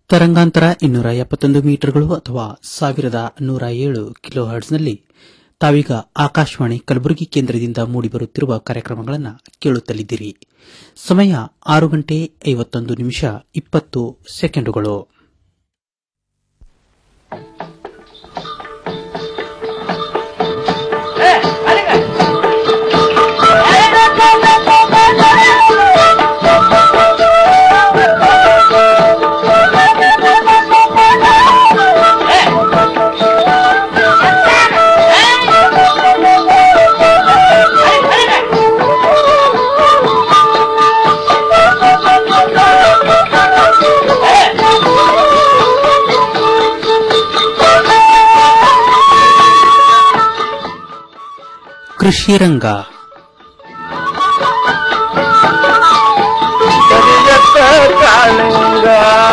ತರಂಗಾಂತರ ಇನ್ನೂರ ಎಪ್ಪತ್ತೊಂದು ಮೀಟರ್ಗಳು ಅಥವಾ ಸಾವಿರದ ನೂರ ಏಳು ಕಿಲೋ ಹರ್ಟ್ಸ್ನಲ್ಲಿ ತಾವೀಗ ಆಕಾಶವಾಣಿ ಕಲಬುರಗಿ ಕೇಂದ್ರದಿಂದ ಮೂಡಿಬರುತ್ತಿರುವ ಕಾರ್ಯಕ್ರಮಗಳನ್ನು ಕೇಳುತ್ತಲಿದ್ದೀರಿ ಸಮಯ ಆರು ಗಂಟೆ ಐವತ್ತೊಂದು ನಿಮಿಷ ಇಪ್ಪತ್ತು ಸೆಕೆಂಡುಗಳು ಕೃಷಿ ರಂಗ ಕರಿಯತ್ತ ಕಾಳಿಂಗ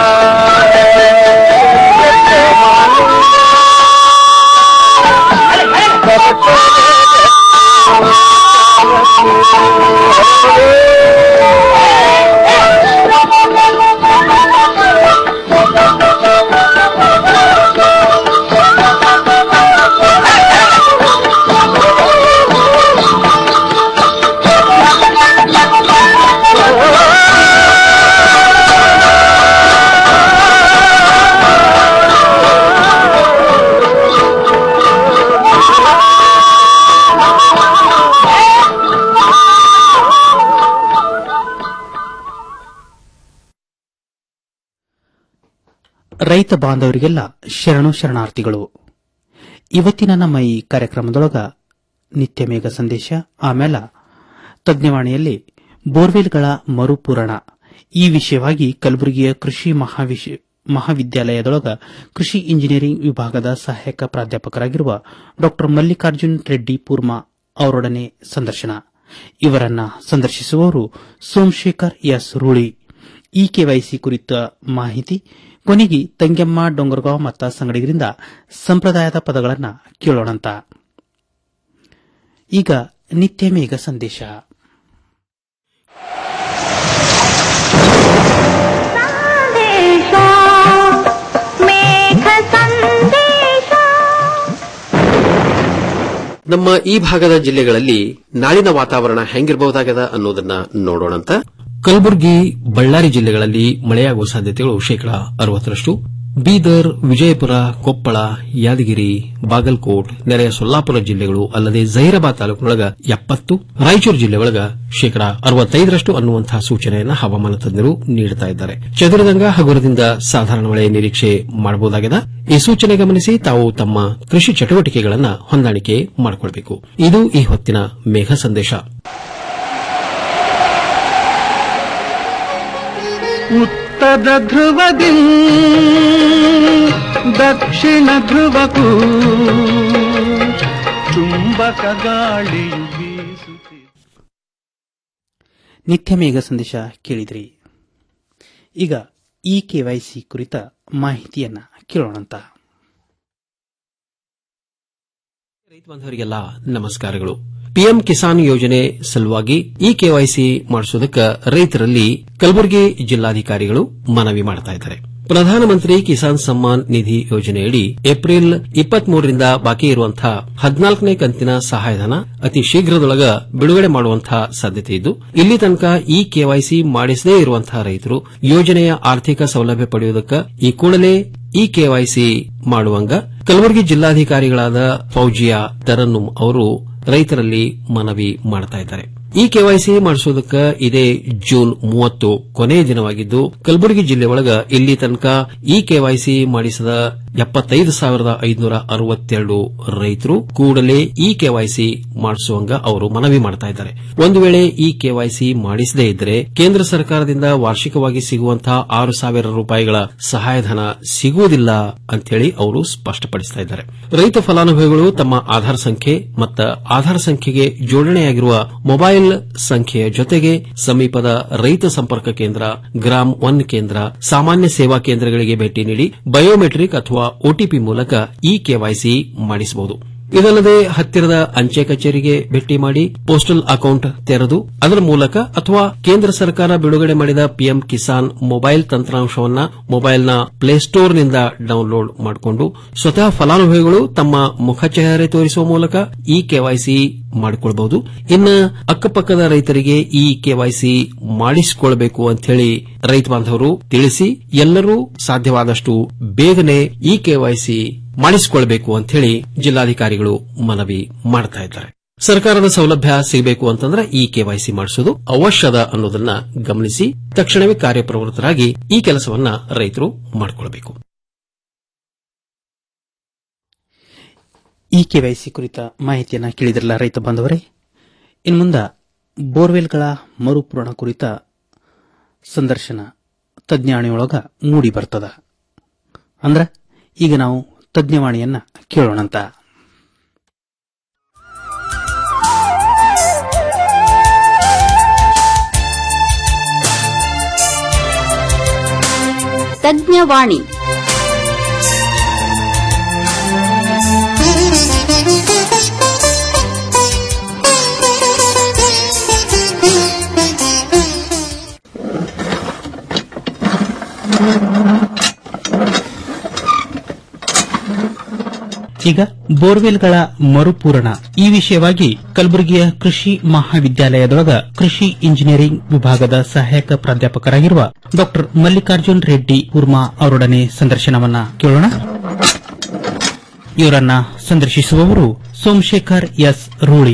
ರೈತ ಬಾಂಧವರಿಗೆಲ್ಲ ಶರಣು ಶರಣಾರ್ಥಿಗಳು ಇವತ್ತಿನ ನಮ್ಮ ಈ ಕಾರ್ಯಕ್ರಮದೊಳಗ ನಿತ್ಯ ಮೇಘ ಸಂದೇಶ ಆಮೇಲೆ ತಜ್ಞವಾಣಿಯಲ್ಲಿ ಬೋರ್ವೆಲ್ಗಳ ಮರುಪೂರಣ ಈ ವಿಷಯವಾಗಿ ಕಲಬುರಗಿಯ ಕೃಷಿ ಮಹಾವಿಷ ಮಹಾವಿದ್ಯಾಲಯದೊಳಗ ಕೃಷಿ ಇಂಜಿನಿಯರಿಂಗ್ ವಿಭಾಗದ ಸಹಾಯಕ ಪ್ರಾಧ್ಯಾಪಕರಾಗಿರುವ ಡಾ ಮಲ್ಲಿಕಾರ್ಜುನ್ ರೆಡ್ಡಿ ಪೂರ್ಮಾ ಅವರೊಡನೆ ಸಂದರ್ಶನ ಇವರನ್ನ ಸಂದರ್ಶಿಸುವವರು ಸೋಮಶೇಖರ್ ಎಸ್ ರೂಳಿ ಈ ಕೆವೈಸಿ ಕುರಿತ ಮಾಹಿತಿ ಕೊನೆಗೆ ತಂಗೆಮ್ಮ ಡೊಂಗರಗಾಂವ್ ಮತ್ತ ಸಂಗಡಿಗರಿಂದ ಸಂಪ್ರದಾಯದ ಪದಗಳನ್ನ ಕೇಳೋಣಂತ ಈಗ ನಿತ್ಯ ಮೇಘ ಸಂದೇಶ ಸಂದೇಶ ಮೇಘ ಸಂದೇಶ ನಮ್ಮ ಈ ಭಾಗದ ಜಿಲ್ಲೆಗಳಲ್ಲಿ ನಾಳಿನ ವಾತಾವರಣ ಹೆಂಗಿರಬಹುದಾಗದ ಅನ್ನೋದನ್ನ ನೋಡೋಣಂತ ಕಲಬುರಗಿ ಬಳ್ಳಾರಿ ಜಿಲ್ಲೆಗಳಲ್ಲಿ ಮಳೆಯಾಗುವ ಸಾಧ್ಯತೆಗಳು ಶೇಕಡಾ ಅರವತ್ತರಷ್ಟು ಬೀದರ್ ವಿಜಯಪುರ ಕೊಪ್ಪಳ ಯಾದಗಿರಿ ಬಾಗಲಕೋಟ್ ನೆರೆಯ ಸೊಲ್ಲಾಪುರ ಜಿಲ್ಲೆಗಳು ಅಲ್ಲದೆ ಜಹೀರಾಬಾದ್ ತಾಲೂಕಿನೊಳಗ ಎಪ್ಪತ್ತು ರಾಯಚೂರು ಜಿಲ್ಲೆ ಒಳಗ ಶೇಕಡಾ ಅರವತ್ತೈದರಷ್ಟು ಅನ್ನುವಂತಹ ಸೂಚನೆಯನ್ನು ಹವಾಮಾನ ತಜ್ಞರು ನೀಡುತ್ತಾ ಇದ್ದಾರೆ ಚದುರದಂಗ ಹಗುರದಿಂದ ಸಾಧಾರಣ ಮಳೆ ನಿರೀಕ್ಷೆ ಮಾಡಬಹುದಾಗಿದೆ ಈ ಸೂಚನೆ ಗಮನಿಸಿ ತಾವು ತಮ್ಮ ಕೃಷಿ ಚಟುವಟಿಕೆಗಳನ್ನು ಹೊಂದಾಣಿಕೆ ಮಾಡಿಕೊಳ್ಳಬೇಕು ಇದು ಈ ಹೊತ್ತಿನ ಮೇಘ ಸಂದೇಶ ಉತ್ತರ ಧ್ರುವದಿ ದಕ್ಷಿಣ ಧ್ರುವಕ್ಕೂ ಚುಂಬಕ ಗಾಳಿಯು ಬೀಸುತ್ತಿದೆ ನಿತ್ಯ ಮೇಘ ಸಂದೇಶ ಕೇಳಿದ್ರಿ ಈಗ ಈ ಕೆವೈಸಿ ಕುರಿತ ಮಾಹಿತಿಯನ್ನ ಕೇಳೋಣಂತ ರೈತ ಬಾಂಧವರಿಗೆಲ್ಲ ನಮಸ್ಕಾರಗಳು ಪಿಎಂ ಕಿಸಾನ್ ಯೋಜನೆ ಸಲುವಾಗಿ ಈ ಕೆವೈಸಿ ಮಾಡಿಸೋದಕ್ಕೆ ರೈತರಲ್ಲಿ ಕಲಬುರಗಿ ಜಿಲ್ಲಾಧಿಕಾರಿಗಳು ಮನವಿ ಮಾಡ್ತಾ ಇದ್ದಾರೆ ಪ್ರಧಾನಮಂತ್ರಿ ಕಿಸಾನ್ ಸಮ್ಮಾನ್ ನಿಧಿ ಯೋಜನೆಯಡಿ ಏಪ್ರಿಲ್ ಇಪ್ಪತ್ಮೂರರಿಂದ ಬಾಕಿ ಇರುವಂತಹ ಹದಿನಾಲ್ಕನೇ ಕಂತಿನ ಸಹಾಯಧನ ಅತಿ ಶೀಘ್ರದೊಳಗ ಬಿಡುಗಡೆ ಮಾಡುವಂತಹ ಸಾಧ್ಯತೆ ಇದ್ದು ಇಲ್ಲಿ ತನಕ ಈ ಕೆವೈಸಿ ಮಾಡಿಸದೇ ಇರುವಂತಹ ರೈತರು ಯೋಜನೆಯ ಆರ್ಥಿಕ ಸೌಲಭ್ಯ ಪಡೆಯುವುದಕ್ಕೆ ಈ ಕೂಡಲೇ ಈ ಕೆವೈಸಿ ಮಾಡುವಂಗ ಕಲಬುರಗಿ ಜಿಲ್ಲಾಧಿಕಾರಿಗಳಾದ ಫೌಜಿಯಾ ತರನ್ನುಂ ಅವರು ರೈತರಲ್ಲಿ ಮನವಿ ಮಾಡ್ತಾ ಇದ್ದಾರೆ ಈ ಕೆವೈಸಿ ಮಾಡಿಸೋದಕ್ಕೆ ಇದೇ ಜೂನ್ ಮೂವತ್ತು ಕೊನೆಯ ದಿನವಾಗಿದ್ದು ಕಲಬುರಗಿ ಜಿಲ್ಲೆ ಒಳಗ ಇಲ್ಲಿ ತನಕ ಈ ಕೆವೈಸಿ ಮಾಡಿಸಿದ ಎಪ್ಪತ್ತೈದು ಸಾವಿರದ ಐದುನೂರ ಅರವತ್ತೆರಡು ರೈತರು ಕೂಡಲೇ ಈ ಕೆವೈಸಿ ಮಾಡಿಸುವಂಗ ಅವರು ಮನವಿ ಮಾಡ್ತಾ ಇದ್ದಾರೆ ಒಂದು ವೇಳೆ ಈ ಕೆವೈಸಿ ಮಾಡಿಸದೇ ಇದ್ದರೆ ಕೇಂದ್ರ ಸರ್ಕಾರದಿಂದ ವಾರ್ಷಿಕವಾಗಿ ಸಿಗುವಂತಹ ಆರು ಸಾವಿರ ರೂಪಾಯಿಗಳ ಸಹಾಯಧನ ಸಿಗುವುದಿಲ್ಲ ಅಂತೇಳಿ ಅವರು ಸ್ಪಷ್ಟಪಡಿಸ್ತಾ ಇದ್ದಾರೆ ರೈತ ಫಲಾನುಭವಿಗಳು ತಮ್ಮ ಆಧಾರ್ ಸಂಖ್ಯೆ ಮತ್ತು ಆಧಾರ್ ಸಂಖ್ಯೆಗೆ ಜೋಡಣೆಯಾಗಿರುವ ಮೊಬೈಲ್ ಸಂಖ್ಯೆಯ ಜೊತೆಗೆ ಸಮೀಪದ ರೈತ ಸಂಪರ್ಕ ಕೇಂದ್ರ ಗ್ರಾಮ್ ಒನ್ ಕೇಂದ್ರ ಸಾಮಾನ್ಯ ಸೇವಾ ಕೇಂದ್ರಗಳಿಗೆ ಭೇಟಿ ನೀಡಿ ಬಯೋಮೆಟ್ರಿಕ್ ಅಥವಾ ಒಟಿಪಿ ಮೂಲಕ ಈ ಕೆವೈಸಿ ಮಾಡಿಸಬಹುದು ಇದಲ್ಲದೆ ಹತ್ತಿರದ ಅಂಚೆ ಕಚೇರಿಗೆ ಭೇಟಿ ಮಾಡಿ ಪೋಸ್ಟಲ್ ಅಕೌಂಟ್ ತೆರೆದು ಅದರ ಮೂಲಕ ಅಥವಾ ಕೇಂದ್ರ ಸರ್ಕಾರ ಬಿಡುಗಡೆ ಮಾಡಿದ ಪಿಎಂ ಕಿಸಾನ್ ಮೊಬೈಲ್ ತಂತ್ರಾಂಶವನ್ನ ಮೊಬೈಲ್ನ ಪ್ಲೇಸ್ಟೋರ್ನಿಂದ ಡೌನ್ಲೋಡ್ ಮಾಡಿಕೊಂಡು ಸ್ವತಃ ಫಲಾನುಭವಿಗಳು ತಮ್ಮ ಮುಖಚೆಹರೆ ತೋರಿಸುವ ಮೂಲಕ ಈ ಕೆವೈಸಿ ಮಾಡಿಕೊಳ್ಳಬಹುದು ಇನ್ನು ಅಕ್ಕಪಕ್ಕದ ರೈತರಿಗೆ ಈ ಕೆವೈಸಿ ಮಾಡಿಸಿಕೊಳ್ಳಬೇಕು ಅಂತ ಹೇಳಿ ರೈತ ಬಾಂಧವರು ತಿಳಿಸಿ ಎಲ್ಲರೂ ಸಾಧ್ಯವಾದಷ್ಟು ಬೇಗನೆ ಈ ಕೆವೈಸಿ ಮಾಡಿಸಿಕೊಳ್ಳಬೇಕು ಅಂತ ಹೇಳಿ ಜಿಲ್ಲಾಧಿಕಾರಿಗಳು ಮನವಿ ಮಾಡ್ತಾ ಇದ್ದಾರೆ ಸರ್ಕಾರದ ಸೌಲಭ್ಯ ಸಿಗಬೇಕು ಅಂತಂದ್ರೆ ಈ ಕೆವೈಸಿ ಮಾಡಿಸೋದು ಅವಶ್ಯದ ಅನ್ನೋದನ್ನ ಗಮನಿಸಿ ತಕ್ಷಣವೇ ಕಾರ್ಯಪ್ರವೃತ್ತರಾಗಿ ಈ ಕೆಲಸವನ್ನ ರೈತರು ಮಾಡಿಕೊಳ್ಳಬೇಕು ಈ ಕೆವೈಸಿ ಕುರಿತ ಮಾಹಿತಿಯನ್ನ ಕೇಳಿದ್ರಲ್ಲ ರೈತ ಬಾಂಧವರೇ ಇನ್ನು ಮುಂದ ಬೋರ್ವೆಲ್ಗಳ ಮರುಪೂರಣ ಕುರಿತ ಸಂದರ್ಶನ ತಜ್ಞಾಣಿಯೊಳಗ ಮೂಡಿ ಬರ್ತದ ಅಂದ್ರ ಈಗ ನಾವು ತಜ್ಞವಾಣಿಯನ್ನ ಕೇಳೋಣಂತ ತಜ್ಞವಾಣಿ ಈಗ ಬೋರ್ವೆಲ್ಗಳ ಮರುಪೂರಣ ಈ ವಿಷಯವಾಗಿ ಕಲಬುರಗಿಯ ಕೃಷಿ ಮಹಾವಿದ್ಯಾಲಯದೊಳಗ ಕೃಷಿ ಇಂಜಿನಿಯರಿಂಗ್ ವಿಭಾಗದ ಸಹಾಯಕ ಪ್ರಾಧ್ಯಾಪಕರಾಗಿರುವ ಡಾ ಮಲ್ಲಿಕಾರ್ಜುನ್ ರೆಡ್ಡಿ ಕುರ್ಮಾ ಅವರೊಡನೆ ಸಂದರ್ಶನವನ್ನ ಕೇಳೋಣ ಇವರನ್ನ ಸಂದರ್ಶಿಸುವವರು ಸೋಮಶೇಖರ್ ಎಸ್ ರೂಳಿ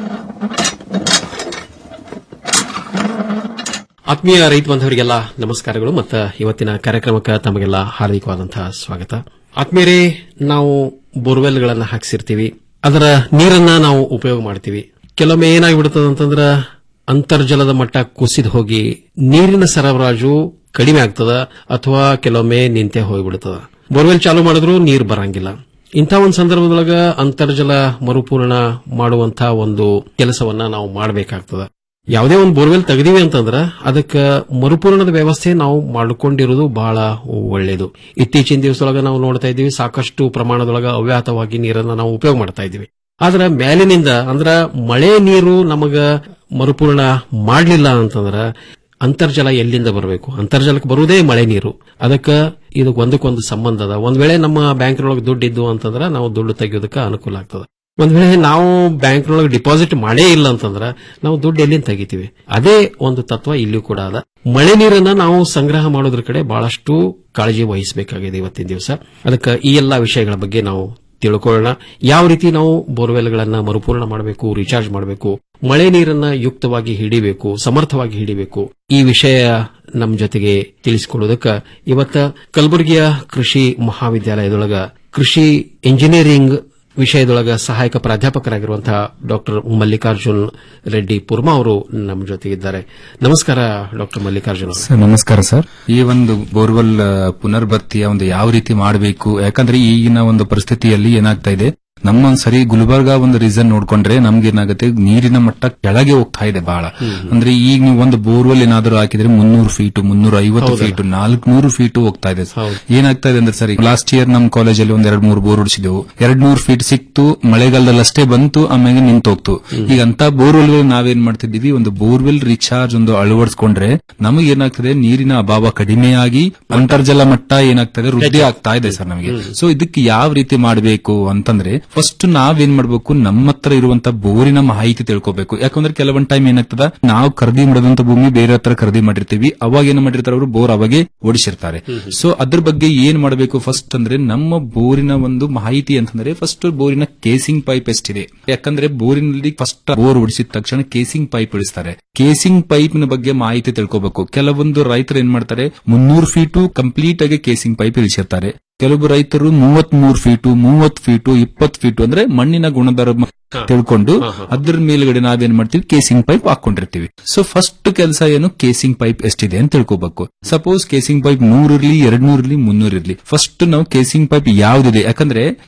ಆತ್ಮೀಯ ರೈತ ಬಾಂಧವರಿಗೆಲ್ಲ ನಮಸ್ಕಾರಗಳು ಮತ್ತು ಇವತ್ತಿನ ಕಾರ್ಯಕ್ರಮಕ್ಕೆ ತಮಗೆಲ್ಲ ಹಾರ್ದಿಕವಾದಂತಹ ಸ್ವಾಗತ ಆತ್ಮೀಯರೇ ನಾವು ಬೋರ್ವೆಲ್ಗಳನ್ನು ಹಾಕಿಸಿರ್ತೀವಿ ಅದರ ನೀರನ್ನ ನಾವು ಉಪಯೋಗ ಮಾಡ್ತೀವಿ ಕೆಲವೊಮ್ಮೆ ಏನಾಗ್ಬಿಡ್ತದೆ ಅಂತಂದ್ರ ಅಂತರ್ಜಲದ ಮಟ್ಟ ಕುಸಿದು ಹೋಗಿ ನೀರಿನ ಸರಬರಾಜು ಕಡಿಮೆ ಆಗ್ತದ ಅಥವಾ ಕೆಲವೊಮ್ಮೆ ನಿಂತೆ ಹೋಗ್ಬಿಡ್ತದ ಬೋರ್ವೆಲ್ ಚಾಲು ಮಾಡಿದ್ರು ನೀರು ಬರಂಗಿಲ್ಲ ಇಂಥ ಒಂದು ಸಂದರ್ಭದೊಳಗ ಅಂತರ್ಜಲ ಮರುಪೂರಣ ಮಾಡುವಂತ ಒಂದು ಕೆಲಸವನ್ನ ನಾವು ಮಾಡಬೇಕಾಗ್ತದ ಯಾವುದೇ ಒಂದು ಬೋರ್ವೆಲ್ ತೆಗೆದಿವಿ ಅಂತಂದ್ರ ಅದಕ್ಕೆ ಮರುಪೂರಣದ ವ್ಯವಸ್ಥೆ ನಾವು ಮಾಡಿಕೊಂಡಿರೋದು ಬಹಳ ಒಳ್ಳೆಯದು ಇತ್ತೀಚಿನ ದಿವಸದೊಳಗ ನಾವು ನೋಡ್ತಾ ಇದ್ದೀವಿ ಸಾಕಷ್ಟು ಪ್ರಮಾಣದೊಳಗ ಅವ್ಯಾಹತವಾಗಿ ನೀರನ್ನ ನಾವು ಉಪಯೋಗ ಮಾಡ್ತಾ ಇದ್ದೀವಿ ಆದ್ರೆ ಮೇಲಿನಿಂದ ಅಂದ್ರ ಮಳೆ ನೀರು ನಮಗ ಮರುಪೂರ್ಣ ಮಾಡಲಿಲ್ಲ ಅಂತಂದ್ರ ಅಂತರ್ಜಲ ಎಲ್ಲಿಂದ ಬರಬೇಕು ಅಂತರ್ಜಲಕ್ಕೆ ಬರುವುದೇ ಮಳೆ ನೀರು ಅದಕ್ಕೆ ಇದಕ್ಕೆ ಒಂದಕ್ಕೊಂದು ಸಂಬಂಧ ಅದ ಒಂದ್ ವೇಳೆ ನಮ್ಮ ಬ್ಯಾಂಕ್ನೊಳಗೆ ದುಡ್ಡು ಇದ್ದು ಅಂತಂದ್ರ ನಾವು ದುಡ್ಡು ತೆಗೆಯೋದಕ್ಕೆ ಅನುಕೂಲ ಆಗ್ತದೆ ಒಂದ್ ವೇಳೆ ನಾವು ಬ್ಯಾಂಕ್ನೊಳಗೆ ಡಿಪಾಸಿಟ್ ಮಾಡೇ ಇಲ್ಲ ಅಂತಂದ್ರ ನಾವು ದುಡ್ಡು ಎಲ್ಲಿಂದ ತೆಗಿತೀವಿ ಅದೇ ಒಂದು ತತ್ವ ಇಲ್ಲಿಯೂ ಕೂಡ ಅದ ಮಳೆ ನೀರನ್ನ ನಾವು ಸಂಗ್ರಹ ಮಾಡೋದ್ರ ಕಡೆ ಬಹಳಷ್ಟು ಕಾಳಜಿ ವಹಿಸಬೇಕಾಗಿದೆ ಇವತ್ತಿನ ದಿವಸ ಅದಕ್ಕೆ ಈ ಎಲ್ಲಾ ವಿಷಯಗಳ ಬಗ್ಗೆ ನಾವು ತಿಳ್ಕೊಳ್ಳೋಣ ಯಾವ ರೀತಿ ನಾವು ಬೋರ್ವೆಲ್ಗಳನ್ನ ಮರುಪೂರ್ಣ ಮಾಡಬೇಕು ರೀಚಾರ್ಜ್ ಮಾಡಬೇಕು ಮಳೆ ನೀರನ್ನ ಯುಕ್ತವಾಗಿ ಹಿಡಿಬೇಕು ಸಮರ್ಥವಾಗಿ ಹಿಡಿಬೇಕು ಈ ವಿಷಯ ನಮ್ಮ ಜೊತೆಗೆ ತಿಳಿಸಿಕೊಡೋದಕ್ಕೆ ಇವತ್ತ ಕಲಬುರಗಿಯ ಕೃಷಿ ಮಹಾವಿದ್ಯಾಲಯದೊಳಗ ಕೃಷಿ ಇಂಜಿನಿಯರಿಂಗ್ ವಿಷಯದೊಳಗ ಸಹಾಯಕ ಪ್ರಾಧ್ಯಾಪಕರಾಗಿರುವಂತಹ ಡಾಕ್ಟರ್ ಮಲ್ಲಿಕಾರ್ಜುನ್ ರೆಡ್ಡಿ ಪುರ್ಮಾ ಅವರು ನಮ್ಮ ಜೊತೆಗಿದ್ದಾರೆ ನಮಸ್ಕಾರ ಡಾಕ್ಟರ್ ಮಲ್ಲಿಕಾರ್ಜುನ್ ಅವರು ಸರ್ ನಮಸ್ಕಾರ ಸರ್ ಈ ಒಂದು ಬೋರ್ವೆಲ್ ಆ, ಪುನರ್ಭರ್ತಿಯ ಒಂದು ಯಾವ ರೀತಿ ಮಾಡಬೇಕು ಯಾಕಂದ್ರೆ ಈಗಿನ ಒಂದು ಪರಿಸ್ಥಿತಿಯಲ್ಲಿ ಏನಾಗ್ತಾ ಇದೆ ನಮ್ಮ ಒಂದ್ ಸರಿ ಗುಲ್ಬರ್ಗ ಒಂದು ರೀಸನ್ ನೋಡ್ಕೊಂಡ್ರೆ ನಮ್ಗೆ ಏನಾಗುತ್ತೆ ನೀರಿನ ಮಟ್ಟ ಕೆಳಗೆ ಹೋಗ್ತಾ ಇದೆ ಬಹಳ ಅಂದ್ರೆ ಈಗ ನೀವು ಒಂದು ಬೋರ್ವೆಲ್ ಏನಾದ್ರು ಹಾಕಿದ್ರೆ ಮುನ್ನೂರು ಫೀಟ್ ಮುನ್ನೂರ ಐವತ್ತು ಫೀಟ್ ನಾಲ್ಕನೂರು ಫೀಟ್ ಹೋಗ್ತಾ ಇದೆ ಸರ್. ಏನಾಗ್ತಾ ಇದೆ ಅಂದ್ರೆ ಸರಿ ಲಾಸ್ಟ್ ಇಯರ್ ನಮ್ ಕಾಲೇಜಲ್ಲಿ ಒಂದ್ ಎರಡ್ ಮೂರು ಬೋರ್ ಹೊಡಿಸಿದೆವು ಎರಡ್ ನೂರು ಫೀಟ್ ಸಿಕ್ತು ಮಳೆಗಾಲದಲ್ಲಿ ಅಷ್ಟೇ ಬಂತು ಆಮೇಲೆ ನಿಂತು ಹೋಗ್ತು ಈಗ ಅಂತ ಬೋರ್ವೆಲ್ ನಾವೇನ್ ಮಾಡ್ತಿದ್ದೀವಿ ಒಂದು ಬೋರ್ವೆಲ್ ರಿಚಾರ್ಜ್ ಒಂದು ಅಳವಡಿಸ್ಕೊಂಡ್ರೆ ನಮಗೆ ಏನಾಗ್ತದೆ ನೀರಿನ ಅಭಾವ ಕಡಿಮೆಯಾಗಿ ಅಂತರ್ಜಲ ಮಟ್ಟ ಏನಾಗ್ತದೆ ವೃದ್ಧಿ ಆಗ್ತಾ ಇದೆ ಸರ್ ನಮಗೆ ಸೊ ಇದಕ್ಕೆ ಯಾವ ರೀತಿ ಮಾಡಬೇಕು ಅಂತಂದ್ರೆ ಫಸ್ಟ್ ನಾವೇನ್ ಮಾಡ್ಬೇಕು ನಮ್ಮ ಹತ್ರ ಇರುವಂತ ಬೋರಿನ ಮಾಹಿತಿ ತಿಳ್ಕೊಬೇಕು ಯಾಕಂದ್ರೆ ಕೆಲವೊಂದ್ ಟೈಮ್ ಏನಾಗ್ತದ ನಾವು ಖರೀದಿ ಮಾಡಿದಂತ ಭೂಮಿ ಬೇರೆ ಹತ್ರ ಖರೀದಿ ಮಾಡಿರ್ತೀವಿ ಅವಾಗ ಏನ್ ಮಾಡಿರ್ತಾರೆ ಅವರು ಬೋರ್ ಅವಾಗೆ ಓಡಿಸಿರ್ತಾರೆ ಸೊ ಅದ್ರ ಬಗ್ಗೆ ಏನ್ ಮಾಡಬೇಕು ಫಸ್ಟ್ ಅಂದ್ರೆ ನಮ್ಮ ಬೋರಿನ ಒಂದು ಮಾಹಿತಿ ಅಂತಂದ್ರೆ ಫಸ್ಟ್ ಬೋರಿನ ಕೇಸಿಂಗ್ ಪೈಪ್ ಎಷ್ಟಿದೆ ಯಾಕಂದ್ರೆ ಬೋರಿನಲ್ಲಿ ಫಸ್ಟ್ ಬೋರ್ ಓಡಿಸಿದ ತಕ್ಷಣ ಕೇಸಿಂಗ್ ಪೈಪ್ ಇಳಿಸ್ತಾರೆ ಕೇಸಿಂಗ್ ಪೈಪ್ ನ ಬಗ್ಗೆ ಮಾಹಿತಿ ತಿಳ್ಕೊಬೇಕು ಕೆಲವೊಂದು ರೈತರು ಏನ್ ಮಾಡ್ತಾರೆ ಮುನ್ನೂರು ಫೀಟು ಕಂಪ್ಲೀಟ್ ಆಗಿ ಕೇಸಿಂಗ್ ಪೈಪ್ ಇಳಿಸಿರ್ತಾರೆ ಕೆಲವು ರೈತರು ಮೂವತ್ ಮೂರು ಫೀಟು ಮೂವತ್ ಫೀಟು ಇಪ್ಪತ್ ಫೀಟು ಅಂದ್ರೆ ಮಣ್ಣಿನ ಗುಣಧರ್ಮ ತಿಳ್ಕೊಂಡು ಅದ್ರ ಮೇಲ್ಗಡೆ ನಾವೇನ್ ಮಾಡ್ತೀವಿ ಕೇಸಿಂಗ್ ಪೈಪ್ ಹಾಕೊಂಡಿರ್ತೀವಿ ಸೊ ಫಸ್ಟ್ ಕೆಲಸ ಏನು ಕೇಸಿಂಗ್ ಪೈಪ್ ಎಷ್ಟಿದೆ ಅಂತ ತಿಳ್ಕೊಬೇಕು ಸಪೋಸ್ ಕೇಸಿಂಗ್ ಪೈಪ್ ನೂರಿರ್ಲಿ ಎರಡ್ ನೂರಿರ್ಲಿ ಮುನ್ನೂರ್ ಇರ್ಲಿ ಫಸ್ಟ್ ನಾವು ಕೇಸಿಂಗ್ ಪೈಪ್ ಯಾವ್ದಿದೆ ಯಾಕಂದ್ರೆ ಈ